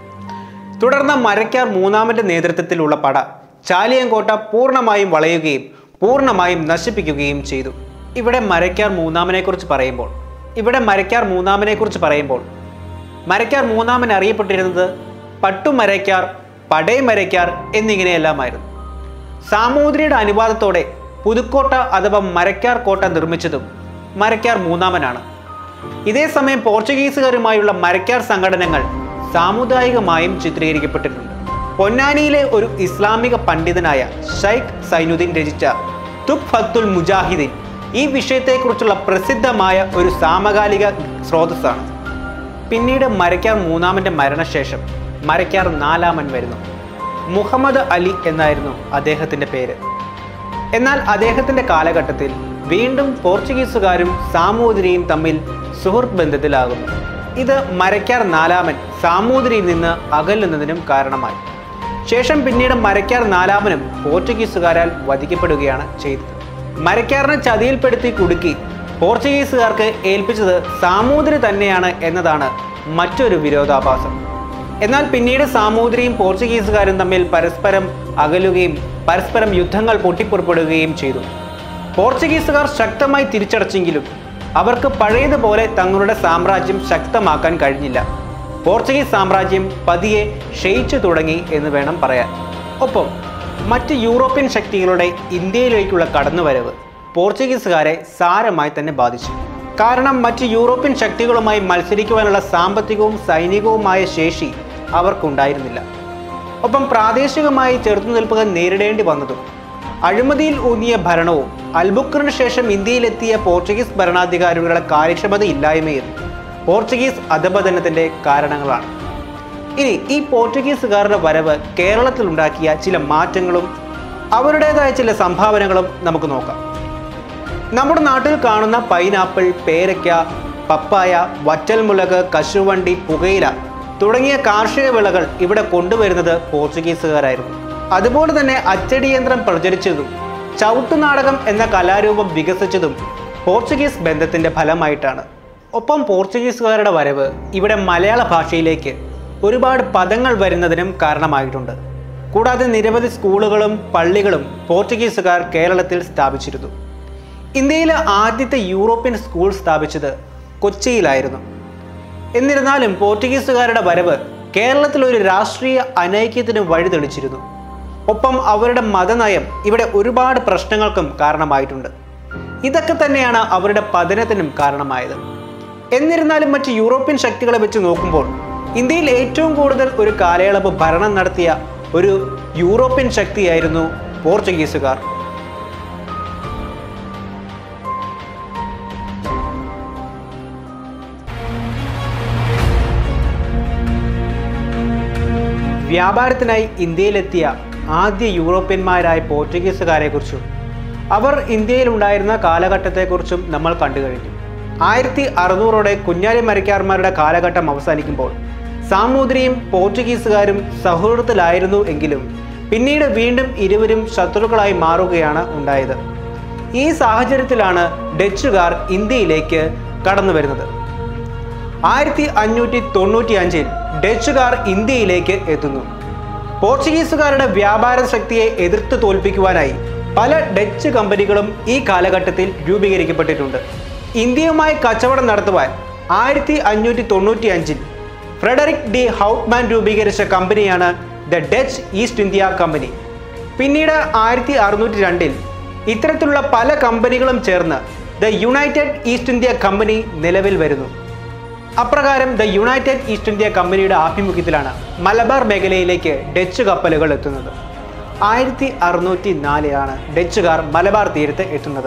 തുടർന്ന് മരക്കാർ മൂന്നാമന്റെ നേതൃത്വത്തിലുള്ള പട ചാലിയങ്കോട്ട പൂർണ്ണമായും വളയുകയും പൂർണ്ണമായും നശിപ്പിക്കുകയും ചെയ്തു ഇവിടെ മരക്കാർ മൂന്നാമനെ കുറിച്ച് പറയുമ്പോൾ ഇവിടെ മരക്കാർ മൂന്നാമനെ കുറിച്ച് പറയുമ്പോൾ മരക്കാർ മൂന്നാമൻ അറിയപ്പെട്ടിരുന്നത് പട്ടുമരയ്ക്കാർ പടയമരയ്ക്കാർ എന്നിങ്ങനെയെല്ലാമായിരുന്നു സാമൂതിരിയുടെ അനുവാദത്തോടെ പുതുക്കോട്ട അഥവാ മരക്കാർ കോട്ട നിർമ്മിച്ചതും മരക്കാർ മൂന്നാമനാണ് ഇതേസമയം പോർച്ചുഗീസുകാരുമായുള്ള മരക്കാർ സംഘടനകൾ സാമുദായികമായും ചിത്രീകരിക്കപ്പെട്ടിട്ടുണ്ട് പൊന്നാനിയിലെ ഒരു ഇസ്ലാമിക പണ്ഡിതനായ ഷൈഖ് സൈനുദ്ദീൻ രചിച്ച തുക് ഫത്തുൽ മുജാഹിദീൻ ഈ വിഷയത്തെക്കുറിച്ചുള്ള പ്രസിദ്ധമായ ഒരു സമകാലിക സ്രോതസ്സാണ് പിന്നീട് മരക്കാർ മൂന്നാമന്റെ മരണശേഷം മരക്കാർ നാലാമൻ വരുന്നു മുഹമ്മദ് അലി എന്നായിരുന്നു അദ്ദേഹത്തിന്റെ പേര് എന്നാൽ അദ്ദേഹത്തിന്റെ കാലഘട്ടത്തിൽ വീണ്ടും പോർച്ചുഗീസുകാരും സാമൂതിരിയും തമ്മിൽ സുഹൃത്ത് ബന്ധത്തിലാകുന്നു ഇത് മരക്കാർ നാലാമൻ സാമൂതിരിയിൽ നിന്ന് അകലുന്നതിനും കാരണമായി ശേഷം പിന്നീട് മരക്കാർ നാലാമനും പോർച്ചുഗീസുകാരാൽ വധിക്കപ്പെടുകയാണ് ചെയ്തത് മരക്കാരനെ ചതിയിൽപ്പെടുത്തി കുടുക്കി പോർച്ചുഗീസുകാർക്ക് ഏൽപ്പിച്ചത് സാമൂതിരി തന്നെയാണ് എന്നതാണ് മറ്റൊരു വിരോധാഭാസം എന്നാൽ പിന്നീട് സാമൂതിരിയും പോർച്ചുഗീസുകാരും തമ്മിൽ പരസ്പരം അകലുകയും പരസ്പരം യുദ്ധങ്ങൾ പൊട്ടിപ്പുറപ്പെടുകയും ചെയ്തു പോർച്ചുഗീസുകാർ ശക്തമായി തിരിച്ചടച്ചെങ്കിലും അവർക്ക് പഴയതുപോലെ തങ്ങളുടെ സാമ്രാജ്യം ശക്തമാക്കാൻ കഴിഞ്ഞില്ല പോർച്ചുഗീസ് സാമ്രാജ്യം പതിയെ ക്ഷയിച്ചു തുടങ്ങി എന്ന് വേണം പറയാൻ ഒപ്പം മറ്റ് യൂറോപ്യൻ ശക്തികളുടെ ഇന്ത്യയിലേക്കുള്ള കടന്നുവരവ് പോർച്ചുഗീസുകാരെ സാരമായി തന്നെ ബാധിച്ചു കാരണം മറ്റ് യൂറോപ്യൻ ശക്തികളുമായി മത്സരിക്കുവാനുള്ള സാമ്പത്തികവും സൈനികവുമായ ശേഷി അവർക്കുണ്ടായിരുന്നില്ല ഒപ്പം പ്രാദേശികമായി ചെറുത്തുനിൽപ്പുകൾ നേരിടേണ്ടി വന്നതും അഴിമതിയിൽ ഊന്നിയ ഭരണവും അൽബുക്കറിന് ശേഷം ഇന്ത്യയിലെത്തിയ പോർച്ചുഗീസ് ഭരണാധികാരികളുടെ കാര്യക്ഷമതയില്ലായ്മയും പോർച്ചുഗീസ് അധപതനത്തിന്റെ കാരണങ്ങളാണ് ഇനി ഈ പോർച്ചുഗീസുകാരുടെ വരവ് കേരളത്തിലുണ്ടാക്കിയ ചില മാറ്റങ്ങളും അവരുടേതായ ചില സംഭാവനകളും നമുക്ക് നോക്കാം നമ്മുടെ നാട്ടിൽ കാണുന്ന പൈനാപ്പിൾ പേരയ്ക്ക പപ്പായ വറ്റൽമുളക് കശുവണ്ടി പുകയില തുടങ്ങിയ കാർഷിക വിളകൾ ഇവിടെ കൊണ്ടുവരുന്നത് പോർച്ചുഗീസുകാരായിരുന്നു അതുപോലെ തന്നെ അച്ചടി യന്ത്രം പ്രചരിച്ചതും ചവിട്ടുനാടകം എന്ന കലാരൂപം വികസിച്ചതും പോർച്ചുഗീസ് ബന്ധത്തിന്റെ ഫലമായിട്ടാണ് ഒപ്പം പോർച്ചുഗീസുകാരുടെ വരവ് ഇവിടെ മലയാള ഭാഷയിലേക്ക് ഒരുപാട് പദങ്ങൾ വരുന്നതിനും കാരണമായിട്ടുണ്ട് കൂടാതെ നിരവധി സ്കൂളുകളും പള്ളികളും പോർച്ചുഗീസുകാർ കേരളത്തിൽ സ്ഥാപിച്ചിരുന്നു ഇന്ത്യയിലെ ആദ്യത്തെ യൂറോപ്യൻ സ്കൂൾ സ്ഥാപിച്ചത് കൊച്ചിയിലായിരുന്നു എന്നിരുന്നാലും പോർച്ചുഗീസുകാരുടെ വരവ് കേരളത്തിൽ ഒരു രാഷ്ട്രീയ അനൈക്യത്തിന് വഴിതെളിച്ചിരുന്നു ഒപ്പം അവരുടെ മതനയം ഇവിടെ ഒരുപാട് പ്രശ്നങ്ങൾക്കും കാരണമായിട്ടുണ്ട് ഇതൊക്കെ തന്നെയാണ് അവരുടെ പതനത്തിനും കാരണമായത് എന്നിരുന്നാലും മറ്റ് യൂറോപ്യൻ ശക്തികളെ വെച്ച് നോക്കുമ്പോൾ ഇന്ത്യയിൽ ഏറ്റവും കൂടുതൽ ഒരു കാലയളവ് ഭരണം നടത്തിയ ഒരു യൂറോപ്യൻ ശക്തിയായിരുന്നു പോർച്ചുഗീസുകാർ വ്യാപാരത്തിനായി ഇന്ത്യയിലെത്തിയ ആദ്യ യൂറോപ്യന്മാരായ പോർച്ചുഗീസുകാരെക്കുറിച്ചും അവർ ഇന്ത്യയിലുണ്ടായിരുന്ന കാലഘട്ടത്തെക്കുറിച്ചും നമ്മൾ കണ്ടു കഴിഞ്ഞു ആയിരത്തി അറുന്നൂറോടെ കുഞ്ഞാലി മരക്കാർമാരുടെ കാലഘട്ടം അവസാനിക്കുമ്പോൾ സാമൂതിരിയും പോർച്ചുഗീസുകാരും സൗഹൃദത്തിലായിരുന്നു എങ്കിലും പിന്നീട് വീണ്ടും ഇരുവരും ശത്രുക്കളായി മാറുകയാണ് ഉണ്ടായത് ഈ സാഹചര്യത്തിലാണ് ഡച്ചുകാർ ഇന്ത്യയിലേക്ക് കടന്നു വരുന്നത് ആയിരത്തി അഞ്ഞൂറ്റി തൊണ്ണൂറ്റി അഞ്ചിൽ ഡച്ചുകാർ ഇന്ത്യയിലേക്ക് എത്തുന്നു പോർച്ചുഗീസുകാരുടെ വ്യാപാര ശക്തിയെ എതിർത്ത് തോൽപ്പിക്കുവാനായി പല ഡച്ച് കമ്പനികളും ഈ കാലഘട്ടത്തിൽ രൂപീകരിക്കപ്പെട്ടിട്ടുണ്ട് ഇന്ത്യയുമായി കച്ചവടം നടത്തുവാൻ ആയിരത്തി അഞ്ഞൂറ്റി തൊണ്ണൂറ്റി അഞ്ചിൽ ഫ്രെഡറിക് ഡി ഹൗട്ട്മാൻ രൂപീകരിച്ച കമ്പനിയാണ് the Dutch East India company പിന്നീട് ആയിരത്തി അറുന്നൂറ്റി രണ്ടിൽ ഇത്തരത്തിലുള്ള പല കമ്പനികളും ചേർന്ന് the United East India company നിലവിൽ വരുന്നു അപ്രകാരം ദ യുണൈറ്റഡ് ഈസ്റ്റ് ഇന്ത്യ കമ്പനിയുടെ ആഭിമുഖ്യത്തിലാണ് മലബാർ മേഖലയിലേക്ക് ഡച്ച് കപ്പലുകൾ എത്തുന്നത് ആയിരത്തി അറുന്നൂറ്റി നാലിലാണ് ഡച്ചുകാർ മലബാർ തീരത്ത് എത്തുന്നത്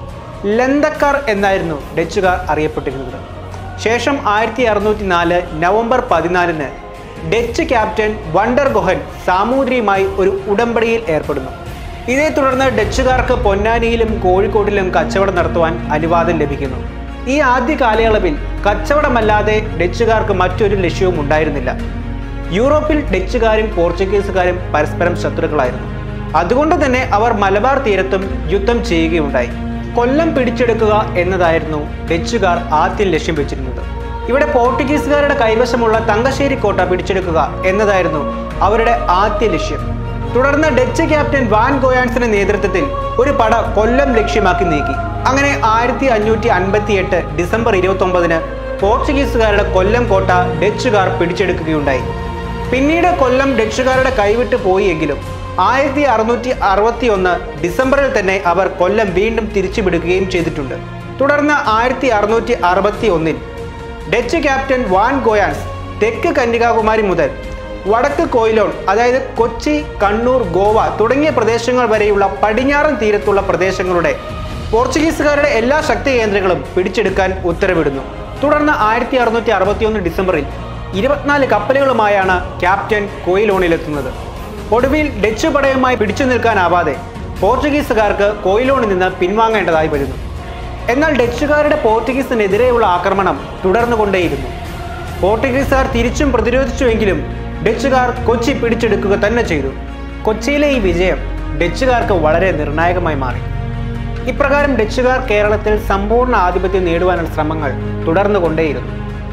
ലന്തക്കാർ എന്നായിരുന്നു ഡച്ചുകാർ അറിയപ്പെട്ടിരുന്നത് ശേഷം ആയിരത്തി അറുന്നൂറ്റി നാല് നവംബർ പതിനാലിന് ഡച്ച് ക്യാപ്റ്റൻ വണ്ടർ ഗൊഹൻ സാമൂതിരിയുമായി ഒരു ഉടമ്പടിയിൽ ഏർപ്പെടുന്നു ഇതേ തുടർന്ന് ഡച്ചുകാർക്ക് പൊന്നാനിയിലും കോഴിക്കോട്ടിലും കച്ചവടം നടത്തുവാൻ അനുവാദം ലഭിക്കുന്നു ഈ ആദ്യ കാലയളവിൽ കച്ചവടമല്ലാതെ ഡച്ചുകാർക്ക് മറ്റൊരു ലക്ഷ്യവും ഉണ്ടായിരുന്നില്ല യൂറോപ്പിൽ ഡച്ചുകാരും പോർച്ചുഗീസുകാരും പരസ്പരം ശത്രുക്കളായിരുന്നു അതുകൊണ്ട് തന്നെ അവർ മലബാർ തീരത്തും യുദ്ധം ചെയ്യുകയുണ്ടായി കൊല്ലം പിടിച്ചെടുക്കുക എന്നതായിരുന്നു ഡച്ചുകാർ ആദ്യം ലക്ഷ്യം വെച്ചിരുന്നത് ഇവിടെ പോർട്ടുഗീസുകാരുടെ കൈവശമുള്ള തങ്കശ്ശേരി കോട്ട പിടിച്ചെടുക്കുക എന്നതായിരുന്നു അവരുടെ ആദ്യ ലക്ഷ്യം തുടർന്ന് ഡച്ച് ക്യാപ്റ്റൻ വാൻ ഗോയാൻസിന്റെ നേതൃത്വത്തിൽ ഒരു പട കൊല്ലം ലക്ഷ്യമാക്കി നീക്കി അങ്ങനെ ആയിരത്തി അഞ്ഞൂറ്റി അൻപത്തി എട്ട് ഡിസംബർ ഇരുപത്തി ഒമ്പതിന് പോർച്ചുഗീസുകാരുടെ കൊല്ലം കോട്ട ഡച്ചുകാർ പിടിച്ചെടുക്കുകയുണ്ടായി പിന്നീട് കൊല്ലം ഡച്ചുകാരുടെ കൈവിട്ട് പോയെങ്കിലും ആയിരത്തി അറുന്നൂറ്റി അറുപത്തി ഒന്ന് ഡിസംബറിൽ തന്നെ അവർ കൊല്ലം വീണ്ടും തിരിച്ചുവിടുകയും ചെയ്തിട്ടുണ്ട് തുടർന്ന് ആയിരത്തി അറുന്നൂറ്റി അറുപത്തി ഒന്നിൽ ഡച്ച് ക്യാപ്റ്റൻ വാൻ ഗോയാൻസ് തെക്ക് കന്യാകുമാരി മുതൽ വടക്ക് കൊയിലോൺ അതായത് കൊച്ചി കണ്ണൂർ ഗോവ തുടങ്ങിയ പ്രദേശങ്ങൾ വരെയുള്ള പടിഞ്ഞാറൻ തീരത്തുള്ള പ്രദേശങ്ങളുടെ പോർച്ചുഗീസുകാരുടെ എല്ലാ ശക്തി കേന്ദ്രങ്ങളും പിടിച്ചെടുക്കാൻ ഉത്തരവിടുന്നു തുടർന്ന് ആയിരത്തി അറുന്നൂറ്റി അറുപത്തിയൊന്ന് ഡിസംബറിൽ ഇരുപത്തിനാല് കപ്പലുകളുമായാണ് ക്യാപ്റ്റൻ കൊയിലോണിലെത്തുന്നത് ഒടുവിൽ ഡച്ച് പടയുമായി പിടിച്ചു നിൽക്കാനാവാതെ പോർച്ചുഗീസുകാർക്ക് കൊയിലോണിൽ നിന്ന് പിൻവാങ്ങേണ്ടതായി വരുന്നു എന്നാൽ ഡച്ചുകാരുടെ പോർച്ചുഗീസിനെതിരെയുള്ള ആക്രമണം തുടർന്നുകൊണ്ടേയിരുന്നു പോർച്ചുഗീസുകാർ തിരിച്ചും പ്രതിരോധിച്ചുവെങ്കിലും ഡച്ചുകാർ കൊച്ചി പിടിച്ചെടുക്കുക തന്നെ ചെയ്തു കൊച്ചിയിലെ ഈ വിജയം ഡച്ചുകാർക്ക് വളരെ നിർണായകമായി മാറി ഇപ്രകാരം ഡച്ചുകാർ കേരളത്തിൽ സമ്പൂർണ്ണ ആധിപത്യം നേടുവാനുള്ള ശ്രമങ്ങൾ തുടർന്നുകൊണ്ടേയിരുന്നു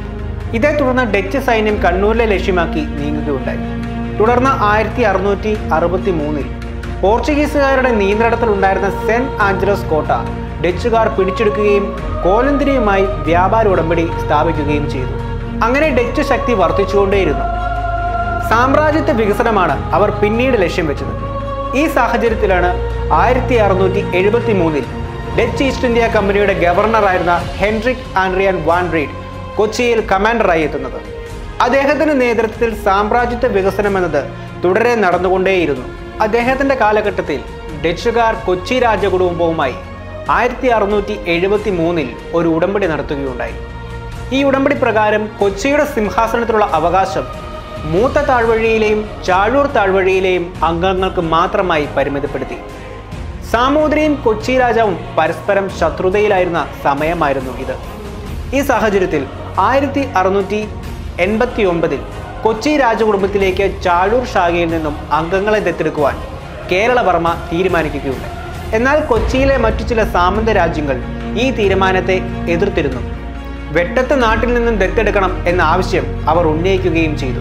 ഇതേ തുടർന്ന് ഡച്ച് സൈന്യം കണ്ണൂരിലെ ലക്ഷ്യമാക്കി നീങ്ങുകയുണ്ടായി തുടർന്ന് ആയിരത്തി അറുന്നൂറ്റി അറുപത്തി മൂന്നിൽ പോർച്ചുഗീസുകാരുടെ നിയന്ത്രണത്തിലുണ്ടായിരുന്ന സെന്റ് ആഞ്ചലോസ് കോട്ട ഡച്ചുകാർ പിടിച്ചെടുക്കുകയും കോലന്തിരിയുമായി വ്യാപാര ഉടമ്പടി സ്ഥാപിക്കുകയും ചെയ്തു അങ്ങനെ ഡച്ച് ശക്തി വർദ്ധിച്ചുകൊണ്ടേയിരുന്നു സാമ്രാജ്യത്വ വികസനമാണ് അവർ പിന്നീട് ലക്ഷ്യം വെച്ചത് ഈ സാഹചര്യത്തിലാണ് ആയിരത്തി അറുന്നൂറ്റി എഴുപത്തി മൂന്നിൽ ഡച്ച് ഈസ്റ്റ് ഇന്ത്യ കമ്പനിയുടെ ഗവർണറായിരുന്ന ഹെൻറിക് ആൻഡ്രിയാൻ വാൻ റീഡ് കൊച്ചിയിൽ കമാൻഡറായി എത്തുന്നത് അദ്ദേഹത്തിന്റെ നേതൃത്വത്തിൽ സാമ്രാജ്യത്വ വികസനം എന്നത് തുടരെ നടന്നുകൊണ്ടേയിരുന്നു അദ്ദേഹത്തിന്റെ കാലഘട്ടത്തിൽ ഡച്ചുകാർ കൊച്ചി രാജകുടുംബവുമായി ആയിരത്തി അറുന്നൂറ്റി എഴുപത്തി മൂന്നിൽ ഒരു ഉടമ്പടി നടത്തുകയുണ്ടായി ഈ ഉടമ്പടി പ്രകാരം കൊച്ചിയുടെ സിംഹാസനത്തിലുള്ള അവകാശം മൂത്ത താഴ്വഴിയിലെയും ചാഴൂർ താഴ്വഴിയിലെയും അംഗങ്ങൾക്ക് മാത്രമായി പരിമിതപ്പെടുത്തി സാമൂതിരിയും കൊച്ചി രാജാവും പരസ്പരം ശത്രുതയിലായിരുന്ന സമയമായിരുന്നു ഇത് ഈ സാഹചര്യത്തിൽ ആയിരത്തി അറുന്നൂറ്റി എൺപത്തി ഒമ്പതിൽ കൊച്ചി രാജകുടുംബത്തിലേക്ക് ചാഴൂർ ശാഖയിൽ നിന്നും അംഗങ്ങളെ ദത്തെടുക്കുവാൻ കേരളവർമ്മ തീരുമാനിക്കുകയുണ്ടായി എന്നാൽ കൊച്ചിയിലെ മറ്റു ചില സാമന്ത രാജ്യങ്ങൾ ഈ തീരുമാനത്തെ എതിർത്തിരുന്നു വെട്ടത്ത് നാട്ടിൽ നിന്നും ദത്തെടുക്കണം എന്ന ആവശ്യം അവർ ഉന്നയിക്കുകയും ചെയ്തു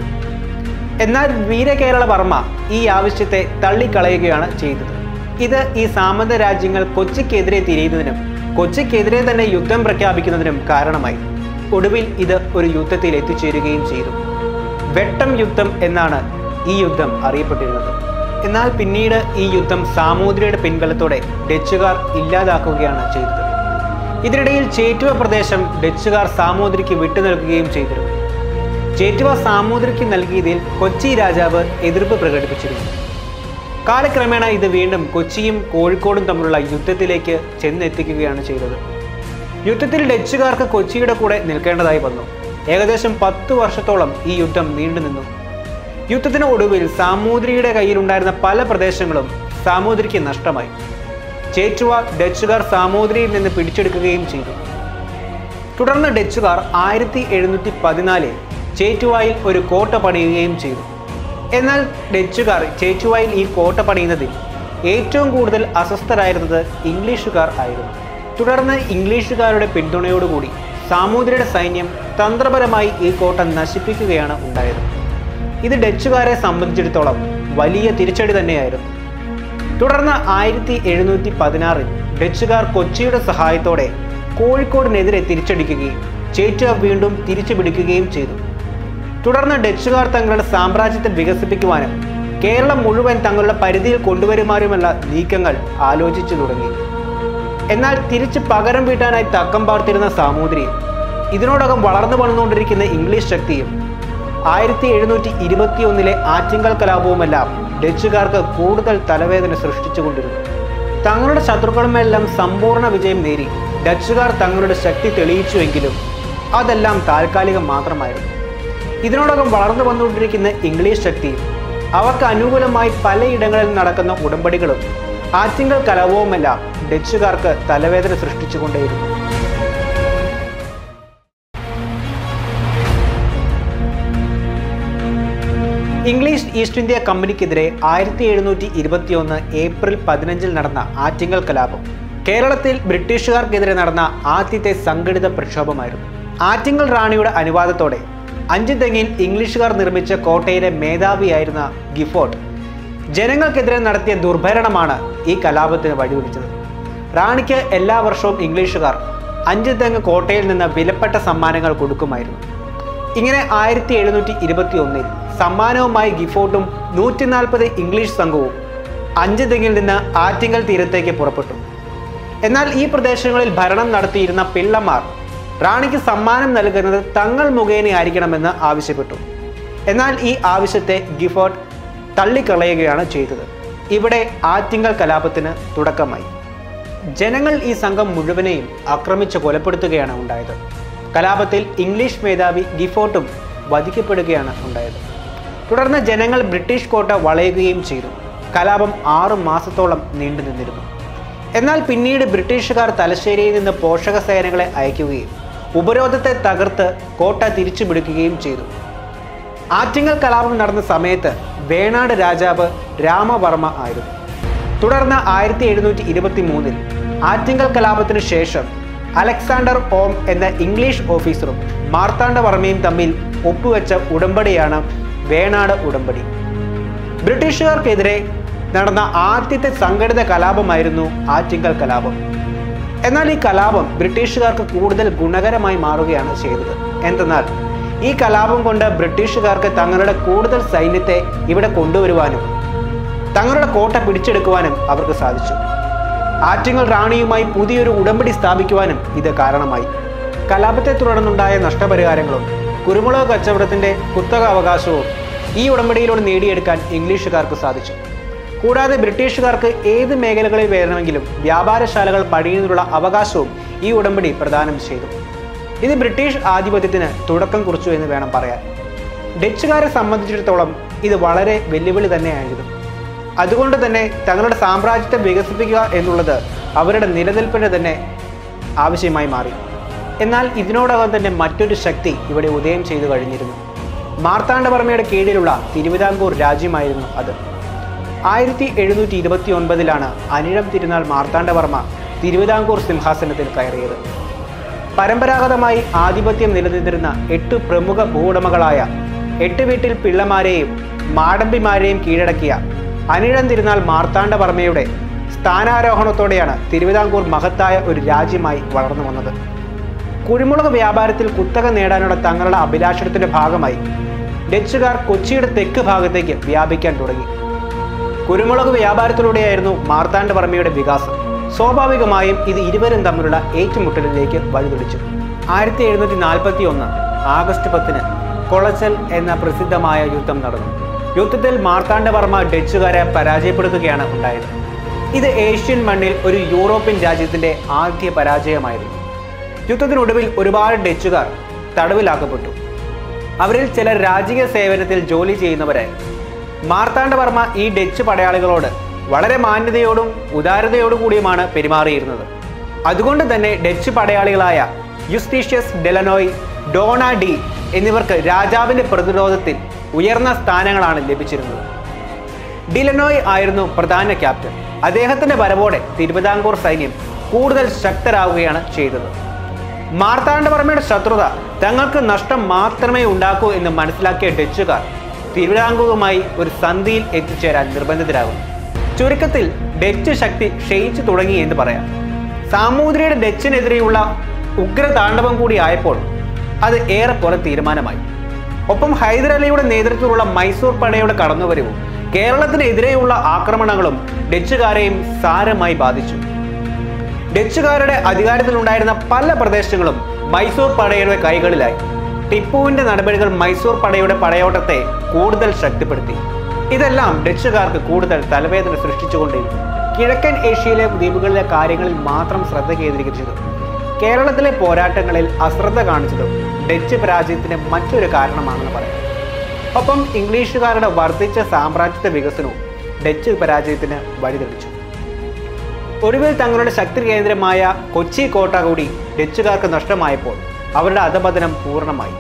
എന്നാൽ വീരകേരള വർമ്മ ഈ ആവശ്യത്തെ തള്ളിക്കളയുകയാണ് ചെയ്തത് ഇത് ഈ സാമന്ത രാജ്യങ്ങൾ കൊച്ചിക്കെതിരെ തിരിയുന്നതിനും കൊച്ചിക്കെതിരെ തന്നെ യുദ്ധം പ്രഖ്യാപിക്കുന്നതിനും കാരണമായി ഒടുവിൽ ഇത് ഒരു യുദ്ധത്തിൽ എത്തിച്ചേരുകയും ചെയ്തു വെട്ടം യുദ്ധം എന്നാണ് ഈ യുദ്ധം അറിയപ്പെട്ടിരുന്നത് എന്നാൽ പിന്നീട് ഈ യുദ്ധം സാമൂതിരിയുടെ പിൻബലത്തോടെ ഡച്ചുകാർ ഇല്ലാതാക്കുകയാണ് ചെയ്തത് ഇതിനിടയിൽ ചേറ്റുവ പ്രദേശം ഡച്ചുകാർ സാമൂതിരിക്ക് വിട്ടുനൽകുകയും ചെയ്തിരുന്നു ചേറ്റുവ സാമൂതിരിക്ക് നൽകിയതിൽ കൊച്ചി രാജാവ് എതിർപ്പ് പ്രകടിപ്പിച്ചിരുന്നു കാലക്രമേണ ഇത് വീണ്ടും കൊച്ചിയും കോഴിക്കോടും തമ്മിലുള്ള യുദ്ധത്തിലേക്ക് ചെന്നെത്തിക്കുകയാണ് ചെയ്തത് യുദ്ധത്തിൽ ഡച്ചുകാർക്ക് കൊച്ചിയുടെ കൂടെ നിൽക്കേണ്ടതായി വന്നു ഏകദേശം പത്ത് വർഷത്തോളം ഈ യുദ്ധം നീണ്ടുനിന്നു യുദ്ധത്തിന് ഒടുവിൽ സാമൂതിരിയുടെ കയ്യിലുണ്ടായിരുന്ന പല പ്രദേശങ്ങളും സാമൂതിരിക്ക് നഷ്ടമായി ചേറ്റുവ ഡച്ചുകാർ സാമൂതിരിയിൽ നിന്ന് പിടിച്ചെടുക്കുകയും ചെയ്തു തുടർന്ന് ഡച്ചുകാർ ആയിരത്തി എഴുന്നൂറ്റി പതിനാലിൽ ചേറ്റുവായിൽ ഒരു കോട്ട പണിയുകയും ചെയ്തു എന്നാൽ ഡച്ചുകാർ ചേറ്റുവായിൽ ഈ കോട്ട പണിയുന്നതിൽ ഏറ്റവും കൂടുതൽ അസ്വസ്ഥരായിരുന്നത് ഇംഗ്ലീഷുകാർ ആയിരുന്നു തുടർന്ന് ഇംഗ്ലീഷുകാരുടെ പിന്തുണയോടുകൂടി സാമൂതിരിയുടെ സൈന്യം തന്ത്രപരമായി ഈ കോട്ട നശിപ്പിക്കുകയാണ് ഉണ്ടായത് ഇത് ഡച്ചുകാരെ സംബന്ധിച്ചിടത്തോളം വലിയ തിരിച്ചടി തന്നെയായിരുന്നു തുടർന്ന് ആയിരത്തി എഴുന്നൂറ്റി പതിനാറിൽ ഡച്ചുകാർ കൊച്ചിയുടെ സഹായത്തോടെ കോഴിക്കോടിനെതിരെ തിരിച്ചടിക്കുകയും ചേറ്റുവ വീണ്ടും തിരിച്ചു പിടിക്കുകയും ചെയ്തു തുടർന്ന് ഡച്ചുകാർ തങ്ങളുടെ സാമ്രാജ്യത്തെ വികസിപ്പിക്കുവാനും കേരളം മുഴുവൻ തങ്ങളുടെ പരിധിയിൽ കൊണ്ടുവരുമാനുമുള്ള നീക്കങ്ങൾ ആലോചിച്ചു തുടങ്ങി എന്നാൽ തിരിച്ച് പകരം വീട്ടാനായി തക്കം പാർത്തിരുന്ന സാമൂതിരിയും ഇതിനോടകം വളർന്നു വന്നുകൊണ്ടിരിക്കുന്ന ഇംഗ്ലീഷ് ശക്തിയും ആയിരത്തി എഴുന്നൂറ്റി ഇരുപത്തിയൊന്നിലെ ആറ്റിങ്കൽ കലാപവുമെല്ലാം ഡച്ചുകാർക്ക് കൂടുതൽ തലവേദന സൃഷ്ടിച്ചുകൊണ്ടിരുന്നു തങ്ങളുടെ ശത്രുക്കളുമെല്ലാം സമ്പൂർണ്ണ വിജയം നേടി ഡച്ചുകാർ തങ്ങളുടെ ശക്തി തെളിയിച്ചുവെങ്കിലും അതെല്ലാം താൽക്കാലികം മാത്രമായിരുന്നു ഇതിനോടകം വളർന്നു വന്നുകൊണ്ടിരിക്കുന്ന ഇംഗ്ലീഷ് ശക്തിയും അവർക്ക് അനുകൂലമായി പലയിടങ്ങളിൽ നടക്കുന്ന ഉടമ്പടികളും ആറ്റിങ്കൽ കലവവുമെല്ലാം ഡച്ചുകാർക്ക് തലവേദന സൃഷ്ടിച്ചുകൊണ്ടേയിരുന്നു ഇംഗ്ലീഷ് ഈസ്റ്റ് ഇന്ത്യ കമ്പനിക്കെതിരെ ആയിരത്തി എഴുന്നൂറ്റി ഇരുപത്തിയൊന്ന് ഏപ്രിൽ പതിനഞ്ചിൽ നടന്ന ആറ്റിങ്ങൽ കലാപം കേരളത്തിൽ ബ്രിട്ടീഷുകാർക്കെതിരെ നടന്ന ആദ്യത്തെ സംഘടിത പ്രക്ഷോഭമായിരുന്നു ആറ്റിങ്ങൽ റാണിയുടെ അനുവാദത്തോടെ അഞ്ച് തെങ്ങിൽ ഇംഗ്ലീഷുകാർ നിർമ്മിച്ച കോട്ടയിലെ മേധാവിയായിരുന്ന ഗിഫോർട്ട് ജനങ്ങൾക്കെതിരെ നടത്തിയ ദുർഭരണമാണ് ഈ കലാപത്തിന് വഴിവെച്ചത് റാണിക്ക് എല്ലാ വർഷവും ഇംഗ്ലീഷുകാർ അഞ്ച് തെങ്ങ് കോട്ടയിൽ നിന്ന് വിലപ്പെട്ട സമ്മാനങ്ങൾ കൊടുക്കുമായിരുന്നു ഇങ്ങനെ ആയിരത്തി എഴുന്നൂറ്റി ഇരുപത്തി ഒന്നിൽ സമ്മാനവുമായി ഗിഫോർട്ടും നൂറ്റി നാൽപ്പത് ഇംഗ്ലീഷ് സംഘവും അഞ്ച് തെങ്ങിൽ നിന്ന് ആറ്റിങ്ങൽ തീരത്തേക്ക് പുറപ്പെട്ടു എന്നാൽ ഈ പ്രദേശങ്ങളിൽ ഭരണം നടത്തിയിരുന്ന പിള്ളമാർ റാണിക്ക് സമ്മാനം നൽകുന്നത് തങ്ങൾ മുഖേനയായിരിക്കണമെന്ന് ആവശ്യപ്പെട്ടു എന്നാൽ ഈ ആവശ്യത്തെ ഗിഫോർട്ട് തള്ളിക്കളയുകയാണ് ചെയ്തത് ഇവിടെ ആറ്റിങ്ങൽ കലാപത്തിന് തുടക്കമായി ജനങ്ങൾ ഈ സംഘം മുഴുവനെയും ആക്രമിച്ച് കൊലപ്പെടുത്തുകയാണ് ഉണ്ടായത് കലാപത്തിൽ ഇംഗ്ലീഷ് മേധാവി ഗിഫോർട്ടും വധിക്കപ്പെടുകയാണ് ഉണ്ടായത് തുടർന്ന് ജനങ്ങൾ ബ്രിട്ടീഷ് കോട്ട വളയുകയും ചെയ്തു കലാപം ആറു മാസത്തോളം നീണ്ടു നിന്നിരുന്നു എന്നാൽ പിന്നീട് ബ്രിട്ടീഷുകാർ തലശ്ശേരിയിൽ നിന്ന് പോഷക സേനകളെ അയക്കുകയും ഉപരോധത്തെ തകർത്ത് കോട്ട തിരിച്ചു പിടിക്കുകയും ചെയ്തു ആറ്റിങ്ങൽ കലാപം നടന്ന സമയത്ത് വേണാട് രാജാവ് രാമവർമ്മ ആയിരുന്നു തുടർന്ന് ആയിരത്തി എഴുന്നൂറ്റി ഇരുപത്തി മൂന്നിൽ ആറ്റിങ്ങൽ കലാപത്തിനു ശേഷം അലക്സാണ്ടർ ഓം എന്ന ഇംഗ്ലീഷ് ഓഫീസറും മാർത്താണ്ഡവർമ്മയും തമ്മിൽ ഒപ്പുവെച്ച ഉടമ്പടിയാണ് വേണാട് ഉടമ്പടി ബ്രിട്ടീഷുകാർക്കെതിരെ നടന്ന ആദ്യത്തെ സംഘടിത കലാപമായിരുന്നു ആറ്റിങ്കൽ കലാപം എന്നാൽ ഈ കലാപം ബ്രിട്ടീഷുകാർക്ക് കൂടുതൽ ഗുണകരമായി മാറുകയാണ് ചെയ്തത് എന്തെന്നാൽ ഈ കലാപം കൊണ്ട് ബ്രിട്ടീഷുകാർക്ക് തങ്ങളുടെ കൂടുതൽ സൈന്യത്തെ ഇവിടെ കൊണ്ടുവരുവാനും തങ്ങളുടെ കോട്ട പിടിച്ചെടുക്കുവാനും അവർക്ക് സാധിച്ചു ആറ്റിങ്ങൽ റാണിയുമായി പുതിയൊരു ഉടമ്പടി സ്ഥാപിക്കുവാനും ഇത് കാരണമായി കലാപത്തെ തുടർന്നുണ്ടായ നഷ്ടപരിഹാരങ്ങളും കുരുമുളക് കച്ചവടത്തിന്റെ കുത്തക അവകാശവും ഈ ഉടമ്പടിയിലൂടെ നേടിയെടുക്കാൻ ഇംഗ്ലീഷുകാർക്ക് സാധിച്ചു കൂടാതെ ബ്രിട്ടീഷുകാർക്ക് ഏത് മേഖലകളിൽ വേണമെങ്കിലും വ്യാപാരശാലകൾ പണിയുന്നതിനുള്ള അവകാശവും ഈ ഉടമ്പടി പ്രദാനം ചെയ്തു ഇത് ബ്രിട്ടീഷ് ആധിപത്യത്തിന് തുടക്കം കുറിച്ചു എന്ന് വേണം പറയാൻ ഡച്ചുകാരെ സംബന്ധിച്ചിടത്തോളം ഇത് വളരെ വെല്ലുവിളി തന്നെയായിരുന്നു അതുകൊണ്ട് തന്നെ തങ്ങളുടെ സാമ്രാജ്യത്തെ വികസിപ്പിക്കുക എന്നുള്ളത് അവരുടെ നിലനിൽപ്പിന് തന്നെ ആവശ്യമായി മാറി എന്നാൽ ഇതിനോടകം തന്നെ മറ്റൊരു ശക്തി ഇവിടെ ഉദയം ചെയ്തു കഴിഞ്ഞിരുന്നു മാർത്താണ്ഡവർമ്മയുടെ കീഴിലുള്ള തിരുവിതാംകൂർ രാജ്യമായിരുന്നു അത് ആയിരത്തി എഴുന്നൂറ്റി ഇരുപത്തി ഒൻപതിലാണ് അനിഴം തിരുനാൾ മാർത്താണ്ഡവർമ്മ തിരുവിതാംകൂർ സിംഹാസനത്തിൽ കയറിയത് പരമ്പരാഗതമായി ആധിപത്യം നിലനിന്നിരുന്ന എട്ട് പ്രമുഖ ഭൂവുടമകളായ എട്ട് വീട്ടിൽ പിള്ളമാരെയും മാടമ്പിമാരെയും കീഴടക്കിയ അനിഴം തിരുനാൾ മാർത്താണ്ഡവർമ്മയുടെ സ്ഥാനാരോഹണത്തോടെയാണ് തിരുവിതാംകൂർ മഹത്തായ ഒരു രാജ്യമായി വളർന്നു വന്നത് കുരുമുളക് വ്യാപാരത്തിൽ കുത്തക നേടാനുള്ള തങ്ങളുടെ അഭിലാഷത്തിന്റെ ഭാഗമായി ഡച്ചുകാർ കൊച്ചിയുടെ തെക്ക് ഭാഗത്തേക്ക് വ്യാപിക്കാൻ തുടങ്ങി കുരുമുളക് വ്യാപാരത്തിലൂടെയായിരുന്നു മാർത്താണ്ഡവർമ്മയുടെ വികാസം സ്വാഭാവികമായും ഇത് ഇരുവരും തമ്മിലുള്ള ഏറ്റുമുട്ടലിലേക്ക് വഴിതെളിച്ചു ആയിരത്തി എഴുന്നൂറ്റി നാൽപ്പത്തി ഒന്ന് ആഗസ്റ്റ് പത്തിന് കൊളച്ചൽ എന്ന പ്രസിദ്ധമായ യുദ്ധം നടന്നു യുദ്ധത്തിൽ മാർത്താണ്ഡവർമ്മ ഡച്ചുകാരെ പരാജയപ്പെടുത്തുകയാണ് ഉണ്ടായത് ഇത് ഏഷ്യൻ മണ്ണിൽ ഒരു യൂറോപ്യൻ രാജ്യത്തിന്റെ ആദ്യ പരാജയമായിരുന്നു യുദ്ധത്തിനൊടുവിൽ ഒരുപാട് ഡച്ചുകാർ തടവിലാക്കപ്പെട്ടു അവരിൽ ചിലർ രാജകീയ സേവനത്തിൽ ജോലി ചെയ്യുന്നവരായി മാർത്താണ്ഡവർമ്മ ഈ ഡച്ച് പടയാളികളോട് വളരെ മാന്യതയോടും ഉദാരതയോടും കൂടിയുമാണ് പെരുമാറിയിരുന്നത് അതുകൊണ്ട് തന്നെ ഡച്ച് പടയാളികളായ യുസ്റ്റീഷ്യസ് ഡെലനോയ് ഡോണ ഡി എന്നിവർക്ക് രാജാവിന്റെ പ്രതിരോധത്തിൽ ഉയർന്ന സ്ഥാനങ്ങളാണ് ലഭിച്ചിരുന്നത് ഡിലനോയ് ആയിരുന്നു പ്രധാന ക്യാപ്റ്റൻ അദ്ദേഹത്തിന്റെ വരവോടെ തിരുവിതാംകൂർ സൈന്യം കൂടുതൽ ശക്തരാകുകയാണ് ചെയ്തത് മാർത്താണ്ഡവർമ്മയുടെ ശത്രുത തങ്ങൾക്ക് നഷ്ടം മാത്രമേ ഉണ്ടാക്കൂ എന്ന് മനസ്സിലാക്കിയ ഡച്ചുകാർ തിരുവിതാംകൂറുമായി ഒരു സന്ധിയിൽ എത്തിച്ചേരാൻ നിർബന്ധിതരാകുന്നു ചുരുക്കത്തിൽ ഡച്ച് ശക്തി ക്ഷയിച്ചു തുടങ്ങി എന്ന് പറയാം സാമൂതിരിയുടെ ഡച്ചിനെതിരെയുള്ള ഉഗ്രതാണ്ഡവം കൂടി ആയപ്പോൾ അത് ഏറെക്കുറെ തീരുമാനമായി ഒപ്പം ഹൈദരലിയുടെ നേതൃത്വത്തിലുള്ള മൈസൂർ പടയുടെ കടന്നുവരവും കേരളത്തിനെതിരെയുള്ള ആക്രമണങ്ങളും ഡച്ചുകാരെയും സാരമായി ബാധിച്ചു ഡച്ചുകാരുടെ അധികാരത്തിലുണ്ടായിരുന്ന പല പ്രദേശങ്ങളും മൈസൂർ പടയുടെ കൈകളിലായി ടിപ്പുവിന്റെ നടപടികൾ മൈസൂർ പടയുടെ പടയോട്ടത്തെ കൂടുതൽ ശക്തിപ്പെടുത്തി ഇതെല്ലാം ഡച്ചുകാർക്ക് കൂടുതൽ തലവേദന സൃഷ്ടിച്ചുകൊണ്ടിരുന്നു കിഴക്കൻ ഏഷ്യയിലെ ദ്വീപുകളിലെ കാര്യങ്ങളിൽ മാത്രം ശ്രദ്ധ കേന്ദ്രീകരിച്ചത് കേരളത്തിലെ പോരാട്ടങ്ങളിൽ അശ്രദ്ധ കാണിച്ചതും ഡച്ച് പരാജയത്തിന് മറ്റൊരു കാരണമാണെന്ന് പറയാം ഒപ്പം ഇംഗ്ലീഷുകാരുടെ വർദ്ധിച്ച സാമ്രാജ്യത്വ വികസനവും ഡച്ച് പരാജയത്തിന് വഴിതെളിച്ചു ഒടുവിൽ തങ്ങളുടെ ശക്തി കേന്ദ്രമായ കൊച്ചി കോട്ട കൂടി ഡച്ചുകാർക്ക് നഷ്ടമായപ്പോൾ അവരുടെ അധപതനം പൂർണ്ണമായി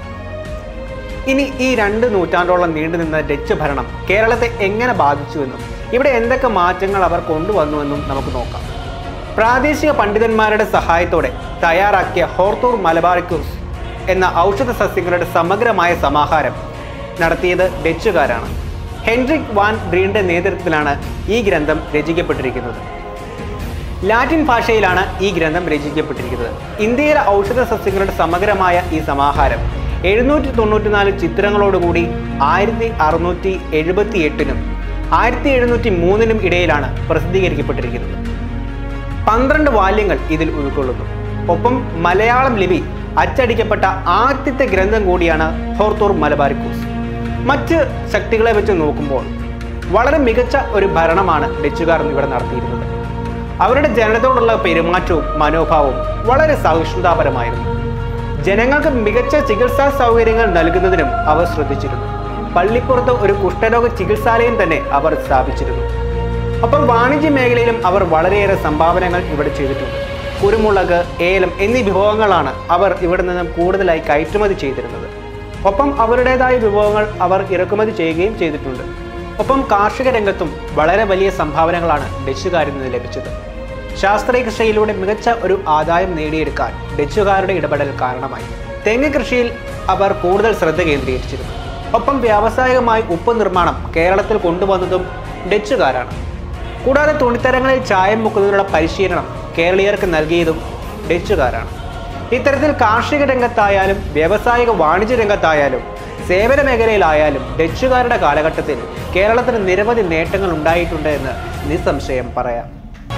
ഇനി ഈ രണ്ട് നൂറ്റാണ്ടോളം നീണ്ടുനിന്ന ഡച്ച് ഭരണം കേരളത്തെ എങ്ങനെ ബാധിച്ചുവെന്നും ഇവിടെ എന്തൊക്കെ മാറ്റങ്ങൾ അവർ കൊണ്ടുവന്നുവെന്നും നമുക്ക് നോക്കാം പ്രാദേശിക പണ്ഡിതന്മാരുടെ സഹായത്തോടെ തയ്യാറാക്കിയ ഹോർത്തൂർ മലബാറിക്കൂസ് എന്ന ഔഷധ സസ്യങ്ങളുടെ സമഗ്രമായ സമാഹാരം നടത്തിയത് ഡച്ചുകാരാണ് ഹെൻറിക് വാൻ ബ്രീന്റെ നേതൃത്വത്തിലാണ് ഈ ഗ്രന്ഥം രചിക്കപ്പെട്ടിരിക്കുന്നത് ലാറ്റിൻ ഭാഷയിലാണ് ഈ ഗ്രന്ഥം രചിക്കപ്പെട്ടിരിക്കുന്നത് ഇന്ത്യയിലെ ഔഷധ സസ്യങ്ങളുടെ സമഗ്രമായ ഈ സമാഹാരം എഴുന്നൂറ്റി തൊണ്ണൂറ്റിനാല് ചിത്രങ്ങളോടുകൂടി ആയിരത്തി അറുന്നൂറ്റി എഴുപത്തി എട്ടിനും ആയിരത്തി എഴുന്നൂറ്റി മൂന്നിനും ഇടയിലാണ് പ്രസിദ്ധീകരിക്കപ്പെട്ടിരിക്കുന്നത് പന്ത്രണ്ട് വാല്യങ്ങൾ ഇതിൽ ഉൾക്കൊള്ളുന്നു ഒപ്പം മലയാളം ലിപി അച്ചടിക്കപ്പെട്ട ആദ്യത്തെ ഗ്രന്ഥം കൂടിയാണ് ഹോർത്തൂർ മലബാരിക്കൂസ് മറ്റ് ശക്തികളെ വെച്ച് നോക്കുമ്പോൾ വളരെ മികച്ച ഒരു ഭരണമാണ് ഡച്ചുകാർ ഇവിടെ നടത്തിയിരുന്നത് അവരുടെ ജനതയോടുള്ള പെരുമാറ്റവും മനോഭാവവും വളരെ സഹിഷ്ണുതാപരമായിരുന്നു ജനങ്ങൾക്ക് മികച്ച ചികിത്സാ സൗകര്യങ്ങൾ നൽകുന്നതിനും അവർ ശ്രദ്ധിച്ചിരുന്നു പള്ളിപ്പുറത്ത് ഒരു കുഷ്ഠരോഗ ചികിത്സാലയം തന്നെ അവർ സ്ഥാപിച്ചിരുന്നു ഒപ്പം വാണിജ്യ മേഖലയിലും അവർ വളരെയേറെ സംഭാവനകൾ ഇവിടെ ചെയ്തിട്ടുണ്ട് കുരുമുളക് ഏലം എന്നീ വിഭവങ്ങളാണ് അവർ ഇവിടെ നിന്നും കൂടുതലായി കയറ്റുമതി ചെയ്തിരുന്നത് ഒപ്പം അവരുടേതായ വിഭവങ്ങൾ അവർ ഇറക്കുമതി ചെയ്യുകയും ചെയ്തിട്ടുണ്ട് ഒപ്പം കാർഷിക രംഗത്തും വളരെ വലിയ സംഭാവനകളാണ് ഡച്ചുകാരിൽ നിന്ന് ലഭിച്ചത് ശാസ്ത്രീയ കൃഷിയിലൂടെ മികച്ച ഒരു ആദായം നേടിയെടുക്കാൻ ഡച്ചുകാരുടെ ഇടപെടൽ കാരണമായി തെങ്ങ് കൃഷിയിൽ അവർ കൂടുതൽ ശ്രദ്ധ കേന്ദ്രീകരിച്ചിരുന്നു ഒപ്പം വ്യാവസായികമായി ഉപ്പ് നിർമ്മാണം കേരളത്തിൽ കൊണ്ടുവന്നതും ഡച്ചുകാരാണ് കൂടാതെ തുണിത്തരങ്ങളിൽ ചായം മുക്കുന്നതിനുള്ള പരിശീലനം കേരളീയർക്ക് നൽകിയതും ഡച്ചുകാരാണ് ഇത്തരത്തിൽ കാർഷിക രംഗത്തായാലും വ്യാവസായിക വാണിജ്യ രംഗത്തായാലും സേവന മേഖലയിലായാലും ഡച്ചുകാരുടെ കാലഘട്ടത്തിൽ കേരളത്തിന് നിരവധി നേട്ടങ്ങൾ ഉണ്ടായിട്ടുണ്ട് എന്ന് നിസ്സംശയം പറയാം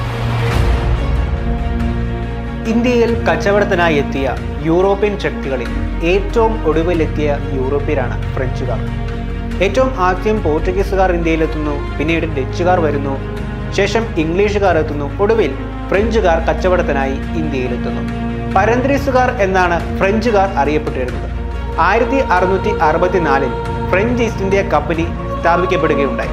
ഇന്ത്യയിൽ കച്ചവടത്തിനായി എത്തിയ യൂറോപ്യൻ ശക്തികളിൽ ഏറ്റവും ഒടുവിലെത്തിയ യൂറോപ്യരാണ് ഫ്രഞ്ചുകാർ ഏറ്റവും ആദ്യം പോർച്ചുഗീസുകാർ ഇന്ത്യയിലെത്തുന്നു പിന്നീട് ഡച്ചുകാർ വരുന്നു ശേഷം ഇംഗ്ലീഷുകാർ എത്തുന്നു ഒടുവിൽ ഫ്രഞ്ചുകാർ കച്ചവടത്തിനായി ഇന്ത്യയിലെത്തുന്നു പരന്ത്രീസുകാർ എന്നാണ് ഫ്രഞ്ചുകാർ അറിയപ്പെട്ടിരുന്നത് ആയിരത്തി അറുന്നൂറ്റി അറുപത്തിനാലിൽ ഫ്രഞ്ച് ഈസ്റ്റ് ഇന്ത്യ കമ്പനി സ്ഥാപിക്കപ്പെടുകയുണ്ടായി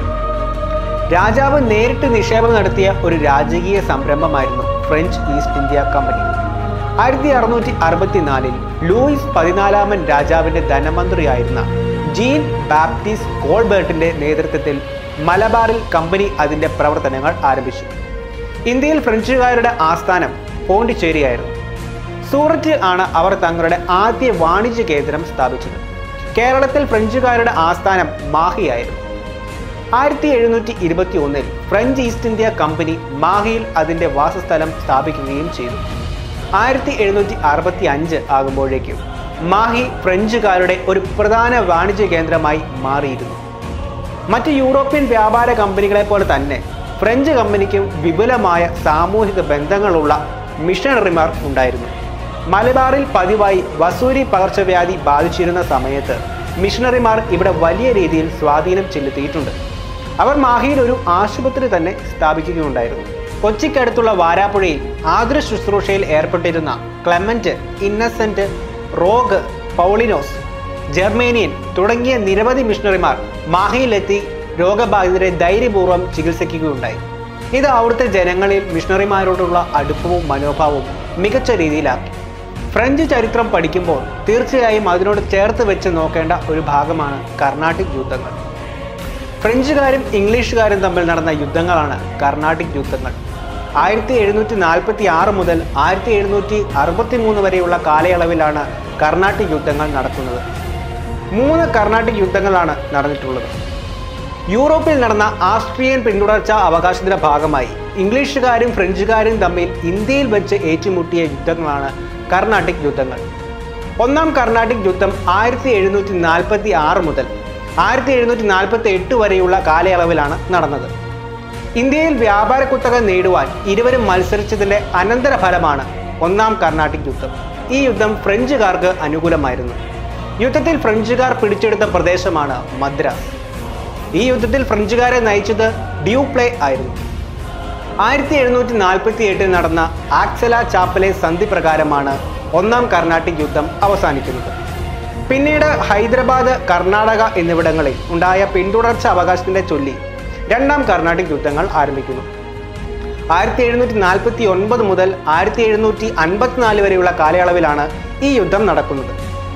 രാജാവ് നേരിട്ട് നിക്ഷേപം നടത്തിയ ഒരു രാജകീയ സംരംഭമായിരുന്നു ഫ്രഞ്ച് ഈസ്റ്റ് ഇന്ത്യ കമ്പനി ആയിരത്തി അറുന്നൂറ്റി അറുപത്തിനാലിൽ ലൂയിസ് പതിനാലാമൻ രാജാവിന്റെ ധനമന്ത്രിയായിരുന്ന ജീൻ ബാപ്റ്റിസ് കോൾബേർട്ടിന്റെ നേതൃത്വത്തിൽ മലബാറിൽ കമ്പനി അതിന്റെ പ്രവർത്തനങ്ങൾ ആരംഭിച്ചു ഇന്ത്യയിൽ ഫ്രഞ്ചുകാരുടെ ആസ്ഥാനം പോണ്ടിച്ചേരിയായിരുന്നു സൂററ്റ് ആണ് അവർ തങ്ങളുടെ ആദ്യ വാണിജ്യ കേന്ദ്രം സ്ഥാപിച്ചത് കേരളത്തിൽ ഫ്രഞ്ചുകാരുടെ ആസ്ഥാനം മാഹിയായിരുന്നു ആയിരത്തി എഴുന്നൂറ്റി ഇരുപത്തി ഒന്നിൽ ഫ്രഞ്ച് ഈസ്റ്റ് ഇന്ത്യ കമ്പനി മാഹിയിൽ അതിൻ്റെ വാസസ്ഥലം സ്ഥാപിക്കുകയും ചെയ്തു ആയിരത്തി എഴുന്നൂറ്റി അറുപത്തി അഞ്ച് ആകുമ്പോഴേക്കും മാഹി ഫ്രഞ്ചുകാരുടെ ഒരു പ്രധാന വാണിജ്യ കേന്ദ്രമായി മാറിയിരുന്നു മറ്റ് യൂറോപ്യൻ വ്യാപാര കമ്പനികളെ പോലെ തന്നെ ഫ്രഞ്ച് കമ്പനിക്ക് വിപുലമായ സാമൂഹിക ബന്ധങ്ങളുള്ള മിഷണറിമാർ ഉണ്ടായിരുന്നു മലബാറിൽ പതിവായി വസൂരി പകർച്ചവ്യാധി ബാധിച്ചിരുന്ന സമയത്ത് മിഷണറിമാർ ഇവിടെ വലിയ രീതിയിൽ സ്വാധീനം ചെലുത്തിയിട്ടുണ്ട് അവർ മാഹിയിൽ ഒരു ആശുപത്രി തന്നെ സ്ഥാപിക്കുകയുണ്ടായിരുന്നു കൊച്ചിക്കടുത്തുള്ള വാരാപ്പുഴയിൽ ആതുര ശുശ്രൂഷയിൽ ഏർപ്പെട്ടിരുന്ന ക്ലെമന്റ് ഇന്നസെന്റ് റോഗ് പൗളിനോസ് ജർമേനിയൻ തുടങ്ങിയ നിരവധി മിഷണറിമാർ മാഹിയിലെത്തി രോഗബാധിതരെ ധൈര്യപൂർവ്വം ചികിത്സിക്കുകയുണ്ടായി ഇത് അവിടുത്തെ ജനങ്ങളിൽ മിഷണറിമാരോടുള്ള അടുപ്പവും മനോഭാവവും മികച്ച രീതിയിലാക്കി ഫ്രഞ്ച് ചരിത്രം പഠിക്കുമ്പോൾ തീർച്ചയായും അതിനോട് ചേർത്ത് വെച്ച് നോക്കേണ്ട ഒരു ഭാഗമാണ് കർണാട്ടിക് യുദ്ധങ്ങൾ ഫ്രഞ്ചുകാരും ഇംഗ്ലീഷുകാരും തമ്മിൽ നടന്ന യുദ്ധങ്ങളാണ് കർണാട്ടിക് യുദ്ധങ്ങൾ ആയിരത്തി എഴുന്നൂറ്റി നാൽപ്പത്തി ആറ് മുതൽ ആയിരത്തി എഴുന്നൂറ്റി അറുപത്തി മൂന്ന് വരെയുള്ള കാലയളവിലാണ് കർണാട്ടിക് യുദ്ധങ്ങൾ നടക്കുന്നത് മൂന്ന് കർണാട്ടിക് യുദ്ധങ്ങളാണ് നടന്നിട്ടുള്ളത് യൂറോപ്പിൽ നടന്ന ആസ്ട്രിയൻ പിന്തുടർച്ച അവകാശത്തിന്റെ ഭാഗമായി ഇംഗ്ലീഷുകാരും ഫ്രഞ്ചുകാരും തമ്മിൽ ഇന്ത്യയിൽ വെച്ച് ഏറ്റുമുട്ടിയ യുദ്ധങ്ങളാണ് കർണാട്ടിക് യുദ്ധങ്ങൾ ഒന്നാം കർണാട്ടിക് യുദ്ധം ആയിരത്തി എഴുന്നൂറ്റി നാൽപ്പത്തി ആറ് മുതൽ ആയിരത്തി എഴുന്നൂറ്റി നാൽപ്പത്തി എട്ട് വരെയുള്ള കാലയളവിലാണ് നടന്നത് ഇന്ത്യയിൽ വ്യാപാര കുത്തക നേടുവാൻ ഇരുവരും മത്സരിച്ചതിന്റെ അനന്തരഫലമാണ് ഒന്നാം കർണാട്ടിക് യുദ്ധം ഈ യുദ്ധം ഫ്രഞ്ചുകാർക്ക് അനുകൂലമായിരുന്നു യുദ്ധത്തിൽ ഫ്രഞ്ചുകാർ പിടിച്ചെടുത്ത പ്രദേശമാണ് മദ്രാസ് ഈ യുദ്ധത്തിൽ ഫ്രഞ്ചുകാരെ നയിച്ചത് ഡ്യൂപ്ലേ ആയിരുന്നു ആയിരത്തി എഴുന്നൂറ്റി നാൽപ്പത്തി എട്ടിൽ നടന്ന ആക്സല ചാപ്പലെ സന്ധി പ്രകാരമാണ് ഒന്നാം കർണാട്ടിക് യുദ്ധം അവസാനിക്കുന്നത് പിന്നീട് ഹൈദരാബാദ് കർണാടക എന്നിവിടങ്ങളിൽ ഉണ്ടായ പിന്തുടർച്ച അവകാശത്തിന്റെ ചൊല്ലി രണ്ടാം കർണാട്ടിക് യുദ്ധങ്ങൾ ആരംഭിക്കുന്നു ആയിരത്തി എഴുന്നൂറ്റി നാൽപ്പത്തി ഒൻപത് മുതൽ ആയിരത്തി എഴുന്നൂറ്റി അൻപത്തിനാല് വരെയുള്ള കാലയളവിലാണ് ഈ യുദ്ധം നടക്കുന്നത്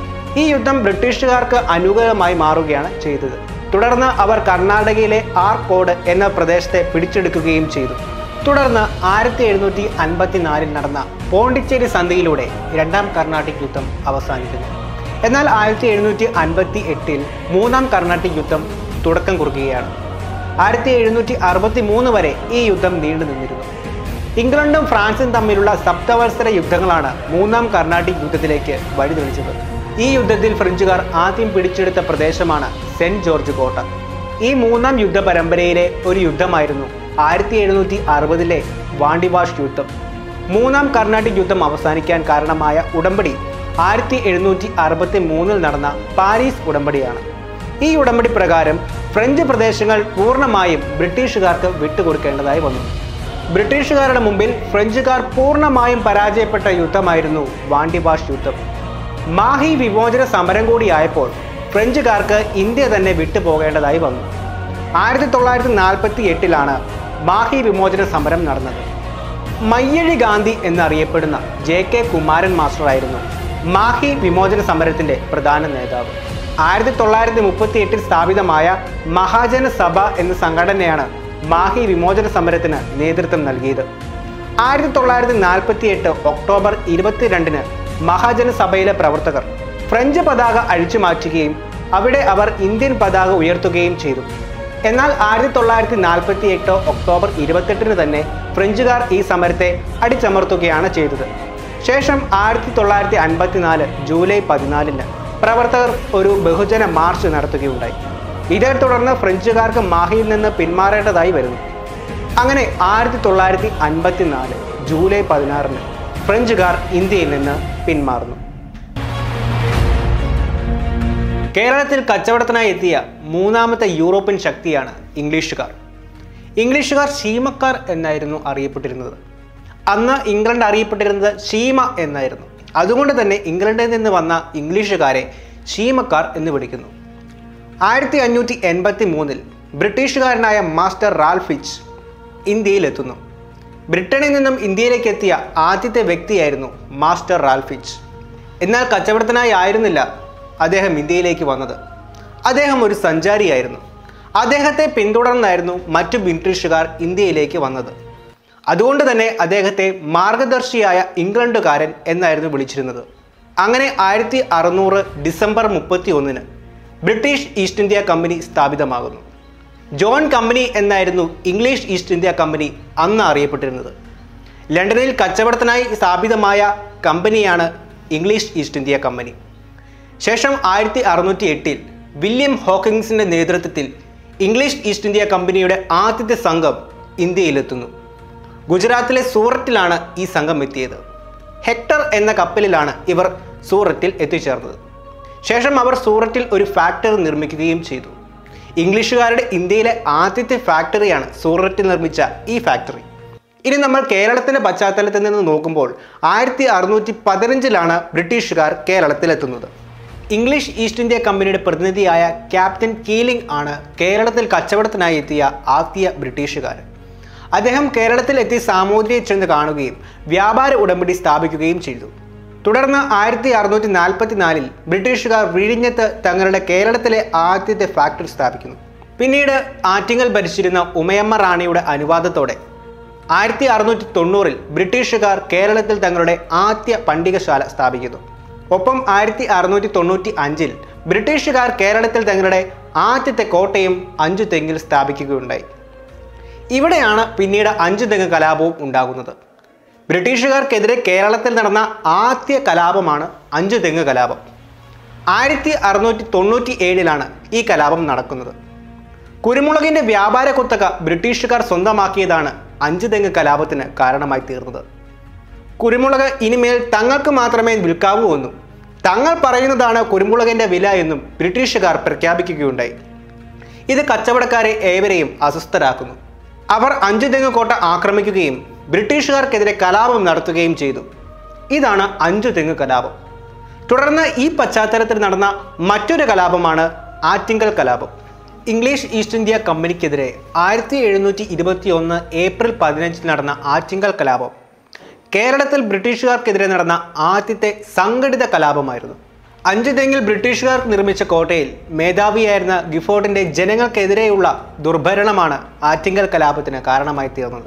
ഈ യുദ്ധം ബ്രിട്ടീഷുകാർക്ക് അനുകൂലമായി മാറുകയാണ് ചെയ്തത് തുടർന്ന് അവർ കർണാടകയിലെ ആർക്കോട് എന്ന പ്രദേശത്തെ പിടിച്ചെടുക്കുകയും ചെയ്തു തുടർന്ന് ആയിരത്തി എഴുന്നൂറ്റി അൻപത്തിനാലിൽ നടന്ന പോണ്ടിച്ചേരി സന്ധിയിലൂടെ രണ്ടാം കർണാട്ടിക് യുദ്ധം അവസാനിക്കുന്നു എന്നാൽ ആയിരത്തി എഴുന്നൂറ്റി അൻപത്തി എട്ടിൽ മൂന്നാം കർണാട്ടിക് യുദ്ധം തുടക്കം കുറിക്കുകയാണ് ആയിരത്തി എഴുന്നൂറ്റി അറുപത്തി മൂന്ന് വരെ ഈ യുദ്ധം നീണ്ടു നിന്നിരുന്നു ഇംഗ്ലണ്ടും ഫ്രാൻസും തമ്മിലുള്ള സപ്തവത്സര യുദ്ധങ്ങളാണ് മൂന്നാം കർണാട്ടിക് യുദ്ധത്തിലേക്ക് വഴിതെളിച്ചത് ഈ യുദ്ധത്തിൽ ഫ്രഞ്ചുകാർ ആദ്യം പിടിച്ചെടുത്ത പ്രദേശമാണ് സെന്റ് ജോർജ് കോട്ട ഈ മൂന്നാം യുദ്ധ പരമ്പരയിലെ ഒരു യുദ്ധമായിരുന്നു ആയിരത്തി എഴുന്നൂറ്റി അറുപതിലെ വാണ്ടിവാഷ് യുദ്ധം മൂന്നാം കർണാട്ടിക് യുദ്ധം അവസാനിക്കാൻ കാരണമായ ഉടമ്പടി ആയിരത്തി എഴുന്നൂറ്റി അറുപത്തി മൂന്നിൽ നടന്ന പാരീസ് ഉടമ്പടിയാണ് ഈ ഉടമ്പടി പ്രകാരം ഫ്രഞ്ച് പ്രദേശങ്ങൾ പൂർണ്ണമായും ബ്രിട്ടീഷുകാർക്ക് വിട്ടുകൊടുക്കേണ്ടതായി വന്നു ബ്രിട്ടീഷുകാരുടെ മുമ്പിൽ ഫ്രഞ്ചുകാർ പൂർണ്ണമായും പരാജയപ്പെട്ട യുദ്ധമായിരുന്നു വാണ്ടിവാഷ് യുദ്ധം മാഹി വിമോചന സമരം കൂടിയായപ്പോൾ ഫ്രഞ്ചുകാർക്ക് ഇന്ത്യ തന്നെ വിട്ടുപോകേണ്ടതായി വന്നു ആയിരത്തി തൊള്ളായിരത്തി നാൽപ്പത്തി എട്ടിലാണ് മാഹി വിമോചന സമരം നടന്നത് മയ്യഴി ഗാന്ധി എന്നറിയപ്പെടുന്ന ജെ കെ കുമാരൻ മാസ്റ്ററായിരുന്നു മാഹി വിമോചന സമരത്തിന്റെ പ്രധാന നേതാവ് ആയിരത്തി തൊള്ളായിരത്തി മുപ്പത്തി എട്ടിൽ സ്ഥാപിതമായ മഹാജന സഭ എന്ന സംഘടനയാണ് മാഹി വിമോചന സമരത്തിന് നേതൃത്വം നൽകിയത് ആയിരത്തി തൊള്ളായിരത്തി നാൽപ്പത്തി എട്ട് ഒക്ടോബർ ഇരുപത്തിരണ്ടിന് മഹാജന സഭയിലെ പ്രവർത്തകർ ഫ്രഞ്ച് പതാക അഴിച്ചു മാറ്റുകയും അവിടെ അവർ ഇന്ത്യൻ പതാക ഉയർത്തുകയും ചെയ്തു എന്നാൽ ആയിരത്തി തൊള്ളായിരത്തി നാൽപ്പത്തി എട്ട് ഒക്ടോബർ ഇരുപത്തെട്ടിന് തന്നെ ഫ്രഞ്ചുകാർ ഈ സമരത്തെ അടിച്ചമർത്തുകയാണ് ചെയ്തത് ശേഷം ആയിരത്തി തൊള്ളായിരത്തി അൻപത്തിനാല് ജൂലൈ പതിനാലിന് പ്രവർത്തകർ ഒരു ബഹുജന മാർച്ച് നടത്തുകയുണ്ടായി ഇതേ തുടർന്ന് ഫ്രഞ്ചുകാർക്ക് മാഹിയിൽ നിന്ന് പിന്മാറേണ്ടതായി വരുന്നു അങ്ങനെ ആയിരത്തി തൊള്ളായിരത്തി അൻപത്തിനാല് ജൂലൈ പതിനാറിന് ഫ്രഞ്ചുകാർ ഇന്ത്യയിൽ നിന്ന് പിന്മാറുന്നു കേരളത്തിൽ കച്ചവടത്തിനായി എത്തിയ മൂന്നാമത്തെ യൂറോപ്യൻ ശക്തിയാണ് ഇംഗ്ലീഷുകാർ ഇംഗ്ലീഷുകാർ ഷീമക്കാർ എന്നായിരുന്നു അറിയപ്പെട്ടിരുന്നത് അന്ന് ഇംഗ്ലണ്ട് അറിയപ്പെട്ടിരുന്നത് ഷീമ എന്നായിരുന്നു അതുകൊണ്ട് തന്നെ ഇംഗ്ലണ്ടിൽ നിന്ന് വന്ന ഇംഗ്ലീഷുകാരെ ഷീമക്കാർ എന്ന് വിളിക്കുന്നു ആയിരത്തി അഞ്ഞൂറ്റി എൺപത്തി മൂന്നിൽ ബ്രിട്ടീഷുകാരനായ മാസ്റ്റർ റാൽഫിച്ച് ഇന്ത്യയിലെത്തുന്നു ബ്രിട്ടനിൽ നിന്നും ഇന്ത്യയിലേക്ക് എത്തിയ ആദ്യത്തെ വ്യക്തിയായിരുന്നു മാസ്റ്റർ റാൽഫിച്ച് എന്നാൽ കച്ചവടത്തിനായി ആയിരുന്നില്ല അദ്ദേഹം ഇന്ത്യയിലേക്ക് വന്നത് അദ്ദേഹം ഒരു സഞ്ചാരിയായിരുന്നു അദ്ദേഹത്തെ പിന്തുടർന്നായിരുന്നു മറ്റു ബ്രിട്ടീഷുകാർ ഇന്ത്യയിലേക്ക് വന്നത് അതുകൊണ്ട് തന്നെ അദ്ദേഹത്തെ മാർഗദർശിയായ ഇംഗ്ലണ്ടുകാരൻ എന്നായിരുന്നു വിളിച്ചിരുന്നത് അങ്ങനെ ആയിരത്തി അറുന്നൂറ് ഡിസംബർ മുപ്പത്തി ഒന്നിന് ബ്രിട്ടീഷ് ഈസ്റ്റ് ഇന്ത്യ കമ്പനി സ്ഥാപിതമാകുന്നു ജോൺ കമ്പനി എന്നായിരുന്നു ഇംഗ്ലീഷ് ഈസ്റ്റ് ഇന്ത്യ കമ്പനി അന്ന് അറിയപ്പെട്ടിരുന്നത് ലണ്ടനിൽ കച്ചവടത്തിനായി സ്ഥാപിതമായ കമ്പനിയാണ് ഇംഗ്ലീഷ് ഈസ്റ്റ് ഇന്ത്യ കമ്പനി ശേഷം ആയിരത്തി അറുന്നൂറ്റി എട്ടിൽ വില്യം ഹോക്കിങ്സിന്റെ നേതൃത്വത്തിൽ ഇംഗ്ലീഷ് ഈസ്റ്റ് ഇന്ത്യ കമ്പനിയുടെ ആദ്യത്തെ സംഘം ഇന്ത്യയിലെത്തുന്നു ഗുജറാത്തിലെ സൂററ്റിലാണ് ഈ സംഘം എത്തിയത് ഹെക്ടർ എന്ന കപ്പലിലാണ് ഇവർ സൂററ്റിൽ എത്തിച്ചേർന്നത് ശേഷം അവർ സൂററ്റിൽ ഒരു ഫാക്ടറി നിർമ്മിക്കുകയും ചെയ്തു ഇംഗ്ലീഷുകാരുടെ ഇന്ത്യയിലെ ആദ്യത്തെ ഫാക്ടറിയാണ് സൂററ്റിൽ നിർമ്മിച്ച ഈ ഫാക്ടറി ഇനി നമ്മൾ കേരളത്തിന്റെ പശ്ചാത്തലത്തിൽ നിന്ന് നോക്കുമ്പോൾ ആയിരത്തി അറുന്നൂറ്റി പതിനഞ്ചിലാണ് ബ്രിട്ടീഷുകാർ കേരളത്തിലെത്തുന്നത് ഇംഗ്ലീഷ് ഈസ്റ്റ് ഇന്ത്യ കമ്പനിയുടെ പ്രതിനിധിയായ ക്യാപ്റ്റൻ കീലിംഗ് ആണ് കേരളത്തിൽ കച്ചവടത്തിനായി എത്തിയ ആദ്യ ബ്രിട്ടീഷുകാരൻ അദ്ദേഹം കേരളത്തിൽ എത്തി സാമൂതിരിയെ ചെന്ന് കാണുകയും വ്യാപാര ഉടമ്പടി സ്ഥാപിക്കുകയും ചെയ്തു തുടർന്ന് ആയിരത്തി അറുന്നൂറ്റി നാൽപ്പത്തിനാലിൽ ബ്രിട്ടീഷുകാർ വിഴിഞ്ഞത്ത് തങ്ങളുടെ കേരളത്തിലെ ആദ്യത്തെ ഫാക്ടറി സ്ഥാപിക്കുന്നു പിന്നീട് ആറ്റിങ്ങൽ ഭരിച്ചിരുന്ന ഉമയമ്മ റാണിയുടെ അനുവാദത്തോടെ ആയിരത്തി അറുന്നൂറ്റി തൊണ്ണൂറിൽ ബ്രിട്ടീഷുകാർ കേരളത്തിൽ തങ്ങളുടെ ആദ്യ പണ്ടികശാല സ്ഥാപിക്കുന്നു ഒപ്പം ആയിരത്തി അറുന്നൂറ്റി തൊണ്ണൂറ്റി അഞ്ചിൽ ബ്രിട്ടീഷുകാർ കേരളത്തിൽ തങ്ങളുടെ ആദ്യത്തെ കോട്ടയും അഞ്ചു തെങ്ങിൽ സ്ഥാപിക്കുകയുണ്ടായി ഇവിടെയാണ് പിന്നീട് അഞ്ചു തെങ്ങ് കലാപവും ഉണ്ടാകുന്നത് ബ്രിട്ടീഷുകാർക്കെതിരെ കേരളത്തിൽ നടന്ന ആദ്യ കലാപമാണ് അഞ്ചു തെങ്ങ് കലാപം ആയിരത്തി അറുന്നൂറ്റി തൊണ്ണൂറ്റി ഏഴിലാണ് ഈ കലാപം നടക്കുന്നത് കുരുമുളകിന്റെ വ്യാപാര കുത്തക ബ്രിട്ടീഷുകാർ സ്വന്തമാക്കിയതാണ് അഞ്ചു തെങ്ങ് കലാപത്തിന് കാരണമായി തീർന്നത് കുരുമുളക് ഇനിമേൽ തങ്ങൾക്ക് മാത്രമേ വിൽക്കാവൂ എന്നും തങ്ങൾ പറയുന്നതാണ് കുരുമുളകിന്റെ വില എന്നും ബ്രിട്ടീഷുകാർ പ്രഖ്യാപിക്കുകയുണ്ടായി ഇത് കച്ചവടക്കാരെ ഏവരെയും അസ്വസ്ഥരാക്കുന്നു അവർ അഞ്ചു തെങ്ങ് കോട്ട ആക്രമിക്കുകയും ബ്രിട്ടീഷുകാർക്കെതിരെ കലാപം നടത്തുകയും ചെയ്തു ഇതാണ് അഞ്ചു തെങ്ങ് കലാപം തുടർന്ന് ഈ പശ്ചാത്തലത്തിൽ നടന്ന മറ്റൊരു കലാപമാണ് ആറ്റിങ്കൽ കലാപം ഇംഗ്ലീഷ് ഈസ്റ്റ് ഇന്ത്യ കമ്പനിക്കെതിരെ ആയിരത്തി എഴുന്നൂറ്റി ഇരുപത്തി ഒന്ന് ഏപ്രിൽ പതിനഞ്ചിൽ നടന്ന ആറ്റിങ്കൽ കലാപം കേരളത്തിൽ ബ്രിട്ടീഷുകാർക്കെതിരെ നടന്ന ആദ്യത്തെ സംഘടിത കലാപമായിരുന്നു അഞ്ചു തെങ്ങിൽ ബ്രിട്ടീഷുകാർ നിർമ്മിച്ച കോട്ടയിൽ മേധാവിയായിരുന്ന ഗിഫോർഡിന്റെ ജനങ്ങൾക്കെതിരെയുള്ള ദുർഭരണമാണ് ആറ്റിങ്കൽ കലാപത്തിന് കാരണമായി തീർന്നത്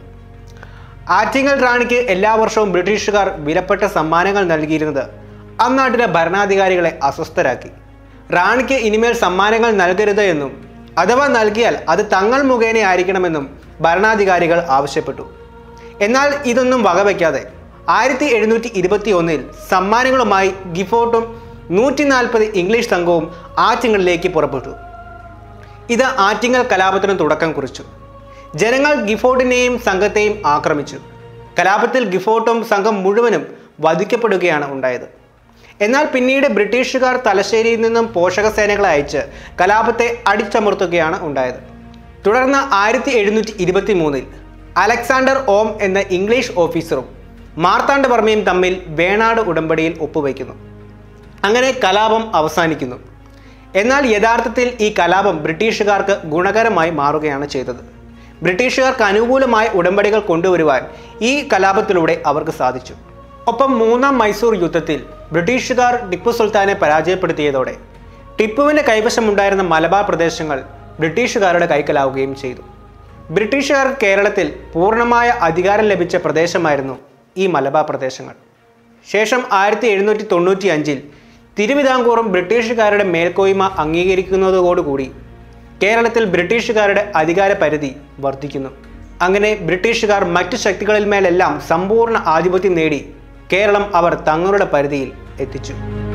ആറ്റിങ്ങൽ റാണിക്ക് എല്ലാ വർഷവും ബ്രിട്ടീഷുകാർ വിലപ്പെട്ട സമ്മാനങ്ങൾ നൽകിയിരുന്നത് അന്നാട്ടിലെ ഭരണാധികാരികളെ അസ്വസ്ഥരാക്കി റാണിക്ക് ഇനിമേൽ സമ്മാനങ്ങൾ നൽകരുത് എന്നും അഥവാ നൽകിയാൽ അത് തങ്ങൾ മുഖേന ആയിരിക്കണമെന്നും ഭരണാധികാരികൾ ആവശ്യപ്പെട്ടു എന്നാൽ ഇതൊന്നും വകവയ്ക്കാതെ ആയിരത്തി എഴുന്നൂറ്റി ഇരുപത്തി ഒന്നിൽ സമ്മാനങ്ങളുമായി ഗിഫോർട്ടും നൂറ്റി നാൽപ്പത് ഇംഗ്ലീഷ് സംഘവും ആറ്റിങ്ങളിലേക്ക് പുറപ്പെട്ടു ഇത് ആറ്റിങ്ങൽ കലാപത്തിന് തുടക്കം കുറിച്ചു ജനങ്ങൾ ഗിഫോർട്ടിനെയും സംഘത്തെയും ആക്രമിച്ചു കലാപത്തിൽ ഗിഫോർട്ടും സംഘം മുഴുവനും വധിക്കപ്പെടുകയാണ് ഉണ്ടായത് എന്നാൽ പിന്നീട് ബ്രിട്ടീഷുകാർ തലശ്ശേരിയിൽ നിന്നും പോഷക സേനകളെ അയച്ച് കലാപത്തെ അടിച്ചമർത്തുകയാണ് ഉണ്ടായത് തുടർന്ന് ആയിരത്തി എഴുന്നൂറ്റി ഇരുപത്തി മൂന്നിൽ അലക്സാണ്ടർ ഓം എന്ന ഇംഗ്ലീഷ് ഓഫീസറും മാർത്താണ്ഡവർമ്മയും തമ്മിൽ വേണാട് ഉടമ്പടിയിൽ ഒപ്പുവയ്ക്കുന്നു അങ്ങനെ കലാപം അവസാനിക്കുന്നു എന്നാൽ യഥാർത്ഥത്തിൽ ഈ കലാപം ബ്രിട്ടീഷുകാർക്ക് ഗുണകരമായി മാറുകയാണ് ചെയ്തത് ബ്രിട്ടീഷുകാർക്ക് അനുകൂലമായ ഉടമ്പടികൾ കൊണ്ടുവരുവാൻ ഈ കലാപത്തിലൂടെ അവർക്ക് സാധിച്ചു ഒപ്പം മൂന്നാം മൈസൂർ യുദ്ധത്തിൽ ബ്രിട്ടീഷുകാർ ടിപ്പു സുൽത്താനെ പരാജയപ്പെടുത്തിയതോടെ ടിപ്പുവിൻ്റെ കൈവശമുണ്ടായിരുന്ന മലബാർ പ്രദേശങ്ങൾ ബ്രിട്ടീഷുകാരുടെ കൈക്കലാവുകയും ചെയ്തു ബ്രിട്ടീഷുകാർക്ക് കേരളത്തിൽ പൂർണ്ണമായ അധികാരം ലഭിച്ച പ്രദേശമായിരുന്നു ഈ മലബാർ പ്രദേശങ്ങൾ ശേഷം ആയിരത്തി എഴുന്നൂറ്റി തൊണ്ണൂറ്റി അഞ്ചിൽ തിരുവിതാംകൂറും ബ്രിട്ടീഷുകാരുടെ മേൽക്കോയ്മ അംഗീകരിക്കുന്നതോടുകൂടി കേരളത്തിൽ ബ്രിട്ടീഷുകാരുടെ അധികാര പരിധി വർദ്ധിക്കുന്നു അങ്ങനെ ബ്രിട്ടീഷുകാർ മറ്റു ശക്തികളിൽ മേലെല്ലാം സമ്പൂർണ്ണ ആധിപത്യം നേടി കേരളം അവർ തങ്ങളുടെ പരിധിയിൽ എത്തിച്ചു